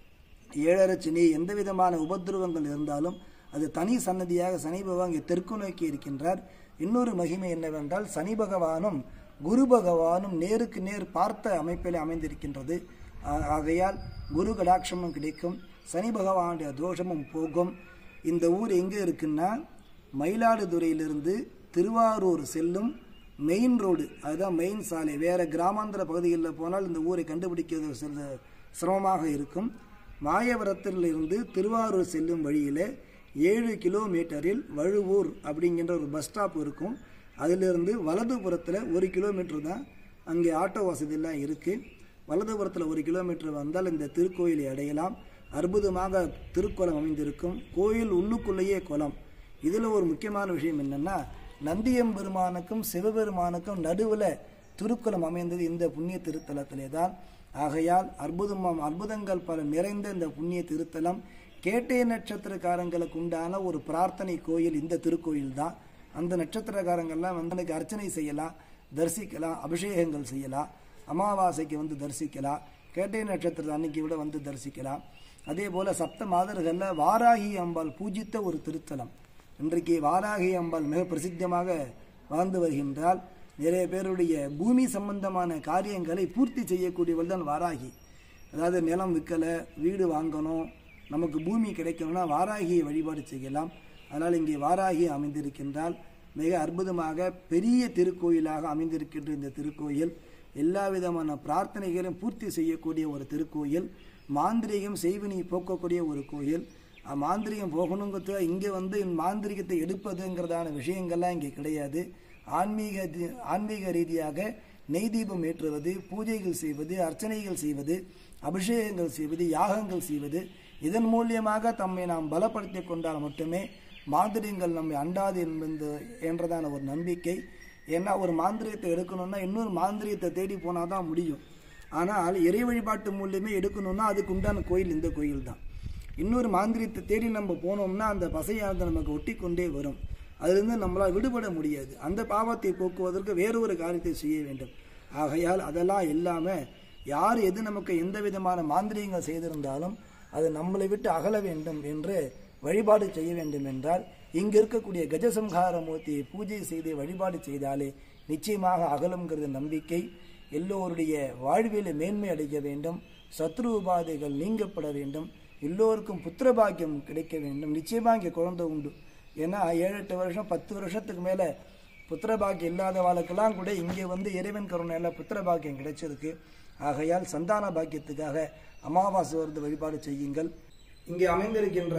ஏழரை சனி எந்த விதமான உபதிரவங்கள் இருந்தாலும் அது தனி சன்னதியாக சனி பகவான் இங்கே தெற்கு நோக்கி இருக்கின்றார் இன்னொரு மகிமை என்னவென்றால் சனி பகவானும் குரு பகவானும் நேருக்கு நேர் பார்த்த அமைப்பில் அமைந்திருக்கின்றது ஆ- ஆகையால் குரு கடாட்சமும் கிடைக்கும் சனி பகவானுடைய தோஷமும் போகும் இந்த ஊர் எங்கே இருக்குன்னா மயிலாடுதுறையிலிருந்து திருவாரூர் செல்லும் மெயின் ரோடு அதுதான் மெயின் சாலை வேற கிராமாந்திர பகுதிகளில் போனால் இந்த ஊரை கண்டுபிடிக்கிறது சிறிது சிரமமாக இருக்கும் மாயவரத்தில் இருந்து திருவாரூர் செல்லும் வழியில் ஏழு கிலோமீட்டரில் வழுவூர் அப்படிங்கிற ஒரு பஸ் ஸ்டாப் இருக்கும் அதிலிருந்து வலதுபுறத்தில் ஒரு கிலோமீட்டர் தான் அங்கே ஆட்டோ வசதியெல்லாம் இருக்குது வலதுபுறத்தில் ஒரு கிலோமீட்டர் வந்தால் இந்த திருக்கோயிலை அடையலாம் அற்புதமாக திருக்குளம் அமைந்திருக்கும் கோயில் உள்ளுக்குள்ளேயே குளம் இதில் ஒரு முக்கியமான விஷயம் என்னன்னா நந்தியம்பெருமானுக்கும் சிவபெருமானுக்கும் நடுவில் திருக்குளம் அமைந்தது இந்த புண்ணிய திருத்தலத்திலே தான் ஆகையால் அற்புதமாம் அற்புதங்கள் பல நிறைந்த இந்த புண்ணிய திருத்தலம் கேட்டை நட்சத்திரக்காரங்களுக்கு உண்டான ஒரு பிரார்த்தனை கோயில் இந்த திருக்கோயில் தான் அந்த நட்சத்திரக்காரங்கள்லாம் வந்து எனக்கு அர்ச்சனை செய்யலாம் தரிசிக்கலாம் அபிஷேகங்கள் செய்யலாம் அமாவாசைக்கு வந்து தரிசிக்கலாம் கேட்டை நட்சத்திர அன்னைக்கு விட வந்து தரிசிக்கலாம் அதே போல சப்த மாதர்களில் வாராகி அம்பாள் பூஜித்த ஒரு திருத்தலம் இன்றைக்கு வாராகி அம்பாள் மிக பிரசித்தமாக வாழ்ந்து வருகின்றால் நிறைய பேருடைய பூமி சம்பந்தமான காரியங்களை பூர்த்தி செய்யக்கூடியவள் தான் வாராகி அதாவது நிலம் விற்கலை வீடு வாங்கணும் நமக்கு பூமி கிடைக்கணும்னா வாராகியை வழிபாடு செய்யலாம் அதனால் இங்கே வாராகி அமைந்திருக்கின்றால் மிக அற்புதமாக பெரிய திருக்கோயிலாக அமைந்திருக்கின்ற இந்த திருக்கோயில் எல்லா விதமான பிரார்த்தனைகளையும் பூர்த்தி செய்யக்கூடிய ஒரு திருக்கோயில் மாந்திரீகம் செய்வினை போக்கக்கூடிய ஒரு கோயில் அஹ் மாந்திரிகம் போகணுங்கிறது இங்கே வந்து மாந்திரிகத்தை எடுப்பதுங்கிறதான விஷயங்கள்லாம் இங்கே கிடையாது ஆன்மீக தி- ஆன்மீக ரீதியாக நெய் தீபம் ஏற்றுவது பூஜைகள் செய்வது அர்ச்சனைகள் செய்வது அபிஷேகங்கள் செய்வது யாகங்கள் செய்வது இதன் மூலியமாக தம்மை நாம் பலப்படுத்திக் கொண்டால் மட்டுமே மாந்திரியங்கள் நம்மை அண்டாது என்பது என்றதான ஒரு நம்பிக்கை ஏன்னா ஒரு மாந்திரியத்தை எடுக்கணும்னா இன்னொரு மாந்திரியத்தை தேடி போனால் தான் முடியும் ஆனால் இறை வழிபாட்டு மூலியமே எடுக்கணும்னா அதுக்கு உண்டான கோயில் இந்த கோயில் தான் இன்னொரு மாந்திரியத்தை தேடி நம்ம போனோம்னா அந்த பசையானது நமக்கு ஒட்டி கொண்டே வரும் அதிலிருந்து நம்மளால் விடுபட முடியாது அந்த பாவத்தை போக்குவதற்கு வேறொரு காரியத்தை செய்ய வேண்டும் ஆகையால் அதெல்லாம் இல்லாமல் யார் எது நமக்கு எந்த விதமான மாந்திரியங்கள் செய்திருந்தாலும் அது நம்மளை விட்டு அகல வேண்டும் என்று வழிபாடு செய்ய வேண்டும் என்றால் இங்கு இருக்கக்கூடிய கஜசம்ஹார மூர்த்தியை பூஜை செய்து வழிபாடு செய்தாலே நிச்சயமாக அகலுங்கிறது நம்பிக்கை எல்லோருடைய வாழ்வில மேன்மை அடைய வேண்டும் சத்ரு உபாதைகள் நீங்கப்பட வேண்டும் எல்லோருக்கும் புத்திர பாக்கியம் கிடைக்க வேண்டும் நிச்சயமாக இங்கே குழந்தை உண்டு ஏன்னா ஏழு எட்டு வருஷம் பத்து வருஷத்துக்கு மேலே புத்திர பாக்கியம் இல்லாதவாளுக்கெல்லாம் கூட இங்கே வந்து இறைவன் கருணையில புத்திர பாக்கியம் கிடைச்சிருக்கு ஆகையால் சந்தான பாக்கியத்துக்காக அமாவாசை வருது வழிபாடு செய்யுங்கள் இங்கே அமைந்திருக்கின்ற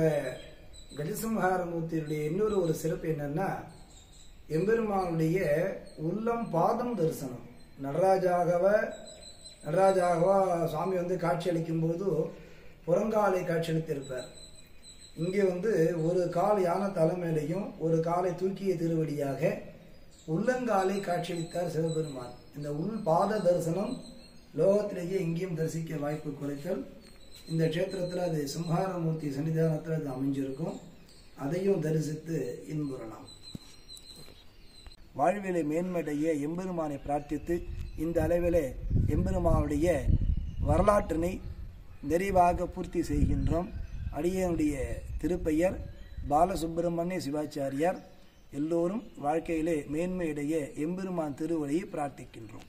கஜசிம்ஹாரமூர்த்தியுடைய இன்னொரு ஒரு சிறப்பு என்னன்னா எம்பெருமானுடைய உள்ளம் பாதம் தரிசனம் நடராஜாகவ நடராஜாகவா சுவாமி வந்து காட்சி அளிக்கும் போது புறங்காலை காட்சியளித்திருப்பார் இங்கே வந்து ஒரு கால் யானை தலைமையிலையும் ஒரு காலை தூக்கிய திருவடியாக உள்ளங்காலை காட்சியளித்தார் சிவபெருமான் இந்த உள் பாத தரிசனம் லோகத்திலேயே எங்கேயும் தரிசிக்க வாய்ப்பு குறைத்தல் இந்த க்ஷேத்திரத்தில் அது சிம்ஹாரமூர்த்தி சன்னிதானத்தில் அது அமைஞ்சிருக்கும் அதையும் தரிசித்து இன்புறலாம் வாழ்விலை மேன்மடைய எம்பெருமானை பிரார்த்தித்து இந்த அளவிலே எம்பெருமானுடைய வரலாற்றினை நிறைவாக பூர்த்தி செய்கின்றோம் அடியனுடைய திருப்பெயர் பாலசுப்பிரமணிய சிவாச்சாரியார் எல்லோரும் வாழ்க்கையிலே மேன்மையுடைய எம்பெருமான் திருவடியை பிரார்த்திக்கின்றோம்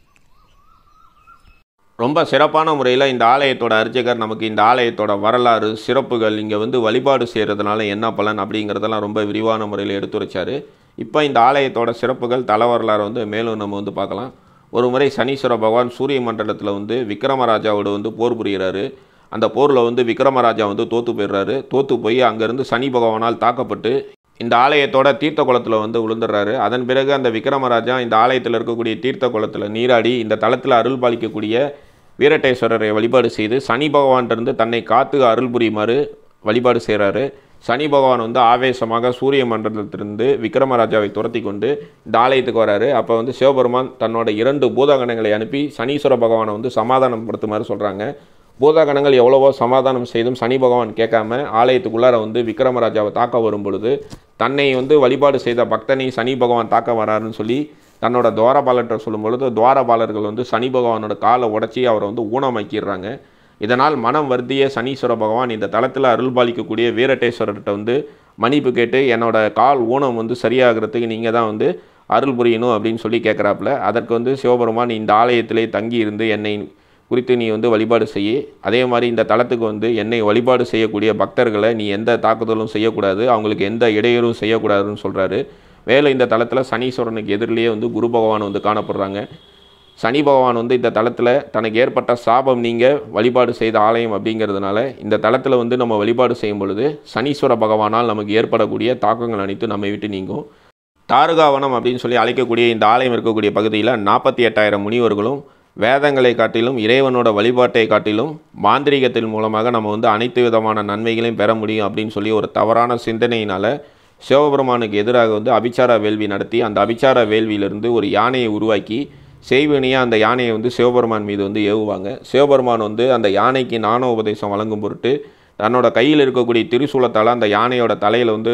ரொம்ப சிறப்பான முறையில் இந்த ஆலயத்தோட அர்ச்சகர் நமக்கு இந்த ஆலயத்தோட வரலாறு சிறப்புகள் இங்கே வந்து வழிபாடு செய்கிறதுனால என்ன பலன் அப்படிங்கிறதெல்லாம் ரொம்ப விரிவான முறையில் எடுத்துரைச்சார் இப்போ இந்த ஆலயத்தோட சிறப்புகள் தல வரலாறு வந்து மேலும் நம்ம வந்து பார்க்கலாம் ஒரு முறை சனீஸ்வர பகவான் சூரிய மண்டலத்தில் வந்து விக்ரமராஜாவோட வந்து போர் புரிகிறாரு அந்த போரில் வந்து விக்ரமராஜா வந்து தோற்று போயிடுறாரு தோற்று போய் அங்கேருந்து சனி பகவானால் தாக்கப்பட்டு இந்த ஆலயத்தோட தீர்த்த குளத்தில் வந்து விழுந்துடுறாரு அதன் பிறகு அந்த விக்ரமராஜா இந்த ஆலயத்தில் இருக்கக்கூடிய தீர்த்த குளத்தில் நீராடி இந்த தளத்தில் அருள் பாலிக்கக்கூடிய வீரட்டேஸ்வரரை வழிபாடு செய்து சனி பகவான்கிட்டருந்து தன்னை காத்து அருள் புரியுமாறு வழிபாடு செய்கிறாரு சனி பகவான் வந்து ஆவேசமாக சூரிய மண்டலத்திலிருந்து விக்ரமராஜாவை துரத்தி கொண்டு இந்த ஆலயத்துக்கு வராரு அப்போ வந்து சிவபெருமான் தன்னோட இரண்டு பூதகணங்களை அனுப்பி சனீஸ்வர பகவானை வந்து சமாதானப்படுத்துமாறு சொல்கிறாங்க பூதகணங்கள் எவ்வளவோ சமாதானம் செய்தும் சனி பகவான் கேட்காம ஆலயத்துக்குள்ளார வந்து விக்ரமராஜாவை தாக்க வரும் பொழுது தன்னை வந்து வழிபாடு செய்த பக்தனை சனி பகவான் தாக்க வராருன்னு சொல்லி தன்னோட துவாரபாலர்கிட்ட சொல்லும் பொழுது துவாரபாலர்கள் வந்து சனி பகவானோட காலை உடச்சி அவரை வந்து ஊனமாக்கிடுறாங்க இதனால் மனம் வருந்திய சனீஸ்வர பகவான் இந்த தளத்தில் அருள்பாலிக்கக்கூடிய வீரட்டேஸ்வரர்கிட்ட வந்து மன்னிப்பு கேட்டு என்னோட கால் ஊனம் வந்து சரியாகிறதுக்கு நீங்கள் தான் வந்து அருள் புரியணும் அப்படின்னு சொல்லி கேட்குறாப்புல அதற்கு வந்து சிவபெருமான் இந்த ஆலயத்திலே தங்கி இருந்து என்னை குறித்து நீ வந்து வழிபாடு செய்ய அதே மாதிரி இந்த தலத்துக்கு வந்து என்னை வழிபாடு செய்யக்கூடிய பக்தர்களை நீ எந்த தாக்குதலும் செய்யக்கூடாது அவங்களுக்கு எந்த இடையூறும் செய்யக்கூடாதுன்னு சொல்கிறாரு மேலும் இந்த தலத்தில் சனீஸ்வரனுக்கு எதிரிலேயே வந்து குரு பகவான் வந்து காணப்படுறாங்க சனி பகவான் வந்து இந்த தலத்தில் தனக்கு ஏற்பட்ட சாபம் நீங்கள் வழிபாடு செய்த ஆலயம் அப்படிங்கிறதுனால இந்த தலத்தில் வந்து நம்ம வழிபாடு செய்யும் பொழுது சனீஸ்வர பகவானால் நமக்கு ஏற்படக்கூடிய தாக்கங்கள் அனைத்து நம்மை விட்டு நீங்கும் தாருகாவனம் அப்படின்னு சொல்லி அழைக்கக்கூடிய இந்த ஆலயம் இருக்கக்கூடிய பகுதியில் நாற்பத்தி எட்டாயிரம் முனிவர்களும் வேதங்களை காட்டிலும் இறைவனோட வழிபாட்டை காட்டிலும் மாந்திரீகத்தின் மூலமாக நம்ம வந்து அனைத்து விதமான நன்மைகளையும் பெற முடியும் அப்படின்னு சொல்லி ஒரு தவறான சிந்தனையினால் சிவபெருமானுக்கு எதிராக வந்து அபிச்சார வேள்வி நடத்தி அந்த அபிச்சார வேள்வியிலிருந்து ஒரு யானையை உருவாக்கி செய்வினியாக அந்த யானையை வந்து சிவபெருமான் மீது வந்து ஏவுவாங்க சிவபெருமான் வந்து அந்த யானைக்கு ஞான உபதேசம் வழங்கும் பொருட்டு தன்னோட கையில் இருக்கக்கூடிய திரிசூலத்தால் அந்த யானையோட தலையில் வந்து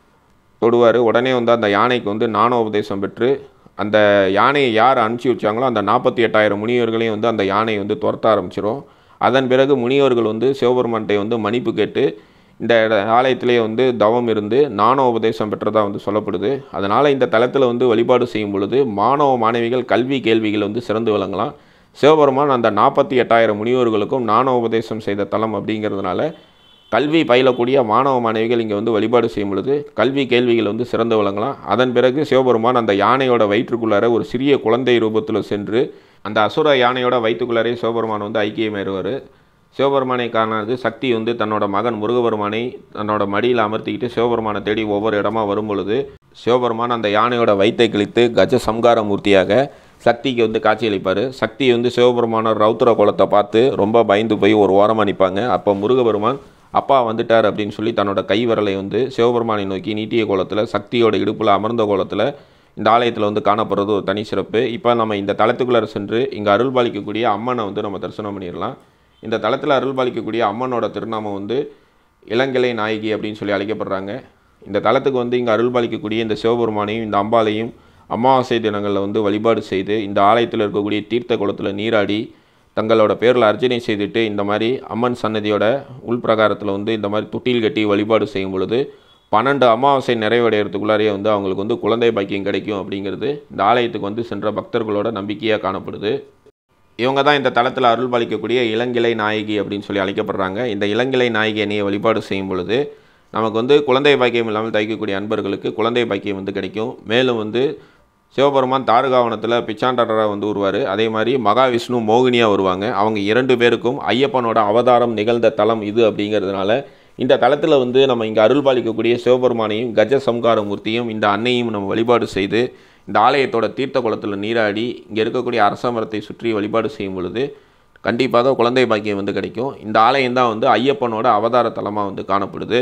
தொடுவார் உடனே வந்து அந்த யானைக்கு வந்து ஞான உபதேசம் பெற்று அந்த யானையை யார் அனுப்பிச்சி வச்சாங்களோ அந்த நாற்பத்தி எட்டாயிரம் முனிவர்களையும் வந்து அந்த யானையை வந்து துரத்த ஆரம்பிச்சிரும் அதன் பிறகு முனிவர்கள் வந்து சிவபெருமான்கிட்ட வந்து மன்னிப்பு கேட்டு இந்த இட- ஆலயத்திலேயே வந்து தவம் இருந்து ஞான உபதேசம் பெற்றதாக வந்து சொல்லப்படுது அதனால் இந்த தலத்தில் வந்து வழிபாடு செய்யும் பொழுது மாணவ மாணவிகள் கல்வி கேள்விகள் வந்து சிறந்து விளங்கலாம் சிவபெருமான் அந்த நாற்பத்தி எட்டாயிரம் முனிவர்களுக்கும் ஞான உபதேசம் செய்த தலம் அப்படிங்கிறதுனால கல்வி பயிலக்கூடிய மாணவ மாணவிகள் இங்கே வந்து வழிபாடு செய்யும் பொழுது கல்வி கேள்விகள் வந்து சிறந்து விளங்கலாம் அதன் பிறகு சிவபெருமான் அந்த யானையோட வயிற்றுக்குள்ளார ஒரு சிறிய குழந்தை ரூபத்தில் சென்று அந்த அசுர யானையோட வயிற்றுக்குள்ளாரே சிவபெருமான் வந்து ஐக்கியமாயிருவார் சிவபெருமானை காணாது சக்தி வந்து தன்னோட மகன் முருகபெருமானை தன்னோட மடியில் அமர்த்திக்கிட்டு சிவபெருமானை தேடி ஒவ்வொரு இடமா வரும் பொழுது சிவபெருமான் அந்த யானையோட வயிற்றை கிழித்து கஜ சம்கார மூர்த்தியாக சக்திக்கு வந்து காட்சியளிப்பார் சக்தி வந்து சிவபெருமானோட ரௌத்ர கோலத்தை பார்த்து ரொம்ப பயந்து போய் ஒரு ஓரமாக நிற்பாங்க அப்போ முருகபெருமான் அப்பா வந்துட்டார் அப்படின்னு சொல்லி தன்னோட கை விரலை வந்து சிவபெருமானை நோக்கி நீட்டிய கோலத்தில் சக்தியோட இடுப்பில் அமர்ந்த கோலத்தில் இந்த ஆலயத்தில் வந்து காணப்படுறது ஒரு தனி சிறப்பு இப்போ நம்ம இந்த தலத்துக்குள்ளார சென்று இங்கே அருள்பாலிக்கக்கூடிய அம்மனை வந்து நம்ம தரிசனம் பண்ணிடலாம் இந்த தலத்தில் அருள்பாலிக்கக்கூடிய அம்மனோட திருநாமம் வந்து இளங்கிளை நாயகி அப்படின்னு சொல்லி அழைக்கப்படுறாங்க இந்த தலத்துக்கு வந்து இங்கே அருள்பாலிக்கக்கூடிய இந்த சிவபெருமானையும் இந்த அம்பாளையும் அமாவாசை தினங்களில் வந்து வழிபாடு செய்து இந்த ஆலயத்தில் இருக்கக்கூடிய தீர்த்த குளத்தில் நீராடி தங்களோட பேரில் அர்ச்சனை செய்துட்டு இந்த மாதிரி அம்மன் சன்னதியோட உள்பிரகாரத்தில் வந்து இந்த மாதிரி தொட்டில் கட்டி வழிபாடு செய்யும் பொழுது பன்னெண்டு அமாவாசை நிறைவடைகிறதுக்குள்ளாரையே வந்து அவங்களுக்கு வந்து குழந்தை பாக்கியம் கிடைக்கும் அப்படிங்கிறது இந்த ஆலயத்துக்கு வந்து சென்ற பக்தர்களோட நம்பிக்கையாக காணப்படுது இவங்க தான் இந்த தளத்தில் அருள் பாலிக்கக்கூடிய இளங்கிளை நாயகி அப்படின்னு சொல்லி அழைக்கப்படுறாங்க இந்த இளங்கிளை நாயகி அணியை வழிபாடு செய்யும் பொழுது நமக்கு வந்து குழந்தை பாக்கியம் இல்லாமல் தைக்கக்கூடிய அன்பர்களுக்கு குழந்தை பாக்கியம் வந்து கிடைக்கும் மேலும் வந்து சிவபெருமான் தாருகாவனத்தில் பிச்சாண்டராக வந்து வருவார் அதே மாதிரி மகாவிஷ்ணு மோகினியாக வருவாங்க அவங்க இரண்டு பேருக்கும் ஐயப்பனோட அவதாரம் நிகழ்ந்த தலம் இது அப்படிங்கிறதுனால இந்த தலத்தில் வந்து நம்ம இங்கே அருள் பாலிக்கக்கூடிய சிவபெருமானையும் கஜ சம்கார மூர்த்தியும் இந்த அன்னையும் நம்ம வழிபாடு செய்து இந்த ஆலயத்தோட தீர்த்த குளத்தில் நீராடி இங்கே இருக்கக்கூடிய அரச மரத்தை சுற்றி வழிபாடு செய்யும் பொழுது கண்டிப்பாக குழந்தை பாக்கியம் வந்து கிடைக்கும் இந்த ஆலயம் தான் வந்து ஐயப்பனோட அவதார தலமாக வந்து காணப்படுது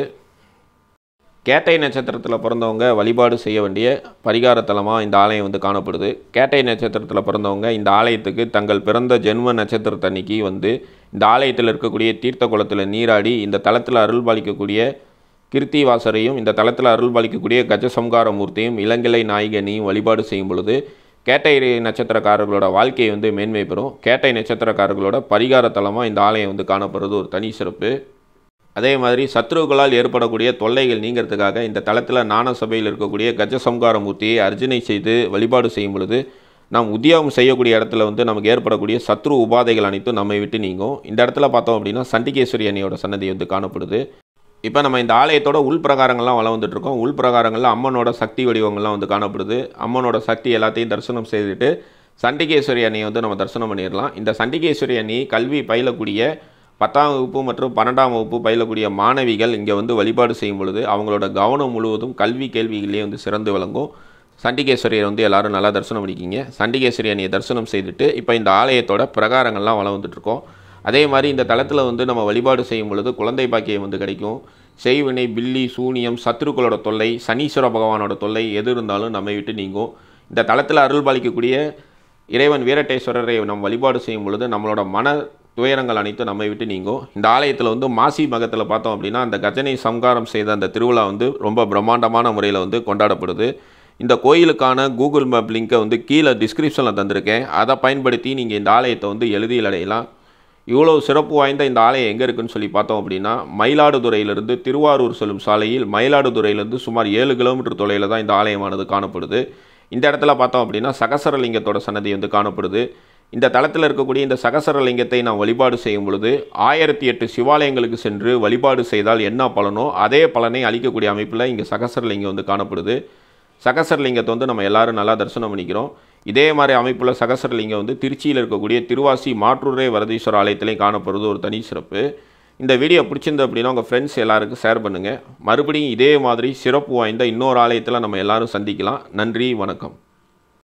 கேட்டை நட்சத்திரத்தில் பிறந்தவங்க வழிபாடு செய்ய வேண்டிய பரிகார தலமாக இந்த ஆலயம் வந்து காணப்படுது கேட்டை நட்சத்திரத்தில் பிறந்தவங்க இந்த ஆலயத்துக்கு தங்கள் பிறந்த ஜென்ம நட்சத்திரத்தன்னைக்கு வந்து இந்த ஆலயத்தில் இருக்கக்கூடிய தீர்த்த குளத்தில் நீராடி இந்த தலத்தில் அருள் பாலிக்கக்கூடிய கிருத்திவாசரையும் இந்த தலத்தில் அருள் பாலிக்கக்கூடிய கஜசம்கார மூர்த்தியும் இளங்கிளை நாயகனையும் வழிபாடு செய்யும் பொழுது கேட்டை நட்சத்திரக்காரர்களோட வாழ்க்கையை வந்து மேன்மை பெறும் கேட்டை நட்சத்திரக்காரர்களோட பரிகார தலமாக இந்த ஆலயம் வந்து காணப்படுறது ஒரு தனி சிறப்பு அதே மாதிரி சத்ருக்களால் ஏற்படக்கூடிய தொல்லைகள் நீங்கிறதுக்காக இந்த தளத்தில் ஞான சபையில் இருக்கக்கூடிய கஜசம்கார மூர்த்தியை அர்ச்சனை செய்து வழிபாடு செய்யும் பொழுது நாம் உத்தியோகம் செய்யக்கூடிய இடத்துல வந்து நமக்கு ஏற்படக்கூடிய சத்ரு உபாதைகள் அனைத்தும் நம்மை விட்டு நீங்கும் இந்த இடத்துல பார்த்தோம் அப்படின்னா சண்டிகேஸ்வரி அன்னையோட சன்னதி வந்து காணப்படுது இப்போ நம்ம இந்த ஆலயத்தோட உள் பிரகாரங்கள்லாம் வளம் வந்துட்டு இருக்கோம் உள் பிரகாரங்களில் அம்மனோட சக்தி வடிவங்கள்லாம் வந்து காணப்படுது அம்மனோட சக்தி எல்லாத்தையும் தரிசனம் செய்துட்டு சண்டிகேஸ்வரி அன்னையை வந்து நம்ம தரிசனம் பண்ணிடலாம் இந்த சண்டிகேஸ்வரி அணி கல்வி பயிலக்கூடிய பத்தாம் வகுப்பு மற்றும் பன்னெண்டாம் வகுப்பு பயிலக்கூடிய மாணவிகள் இங்கே வந்து வழிபாடு செய்யும் பொழுது அவங்களோட கவனம் முழுவதும் கல்வி கேள்விகளே வந்து சிறந்து விளங்கும் சண்டிகேஸ்வரியை வந்து எல்லாரும் நல்லா தரிசனம் பண்ணிக்கிங்க சண்டிகேஸ்வரி அணியை தரிசனம் செய்துட்டு இப்போ இந்த ஆலயத்தோட பிரகாரங்கள்லாம் வளம் வந்துட்டுருக்கோம் அதே மாதிரி இந்த தளத்தில் வந்து நம்ம வழிபாடு செய்யும் பொழுது குழந்தை பாக்கியம் வந்து கிடைக்கும் செய்வினை பில்லி சூனியம் சத்துருக்களோட தொல்லை சனீஸ்வர பகவானோட தொல்லை எது இருந்தாலும் நம்மை விட்டு நீங்கும் இந்த தளத்தில் அருள் பாலிக்கக்கூடிய இறைவன் வீரட்டேஸ்வரரை நம்ம வழிபாடு செய்யும் பொழுது நம்மளோட மன துயரங்கள் அனைத்தும் நம்மை விட்டு நீங்கும் இந்த ஆலயத்தில் வந்து மாசி மகத்தில் பார்த்தோம் அப்படின்னா அந்த கஜனை சம்காரம் செய்த அந்த திருவிழா வந்து ரொம்ப பிரம்மாண்டமான முறையில் வந்து கொண்டாடப்படுது இந்த கோயிலுக்கான கூகுள் மேப் லிங்க்கை வந்து கீழே டிஸ்கிரிப்ஷனில் தந்திருக்கேன் அதை பயன்படுத்தி நீங்கள் இந்த ஆலயத்தை வந்து எளிதில் அடையலாம் இவ்வளோ சிறப்பு வாய்ந்த இந்த ஆலயம் எங்கே இருக்குன்னு சொல்லி பார்த்தோம் அப்படின்னா மயிலாடுதுறையிலிருந்து திருவாரூர் செல்லும் சாலையில் மயிலாடுதுறையிலிருந்து சுமார் ஏழு கிலோமீட்டர் தொலைவில் தான் இந்த ஆலயமானது காணப்படுது இந்த இடத்துல பார்த்தோம் அப்படின்னா சகசரலிங்கத்தோட சன்னதி வந்து காணப்படுது இந்த தளத்தில் இருக்கக்கூடிய இந்த சகசரலிங்கத்தை நாம் வழிபாடு செய்யும் பொழுது ஆயிரத்தி எட்டு சிவாலயங்களுக்கு சென்று வழிபாடு செய்தால் என்ன பலனோ அதே பலனை அளிக்கக்கூடிய அமைப்பில் இங்கே சகசரலிங்கம் வந்து காணப்படுது சகசரலிங்கத்தை வந்து நம்ம எல்லாரும் நல்லா தரிசனம் பண்ணிக்கிறோம் இதே மாதிரி அமைப்புள்ள சகசரலிங்கம் வந்து திருச்சியில் இருக்கக்கூடிய திருவாசி மாற்றூரே வரதீஸ்வரர் ஆலயத்திலையும் காணப்படுறது ஒரு தனி சிறப்பு இந்த வீடியோ பிடிச்சிருந்து அப்படின்னா உங்கள் ஃப்ரெண்ட்ஸ் எல்லாருக்கும் ஷேர் பண்ணுங்கள் மறுபடியும் இதே மாதிரி சிறப்பு வாய்ந்த இன்னொரு ஆலயத்தில் நம்ம எல்லாரும் சந்திக்கலாம் நன்றி வணக்கம்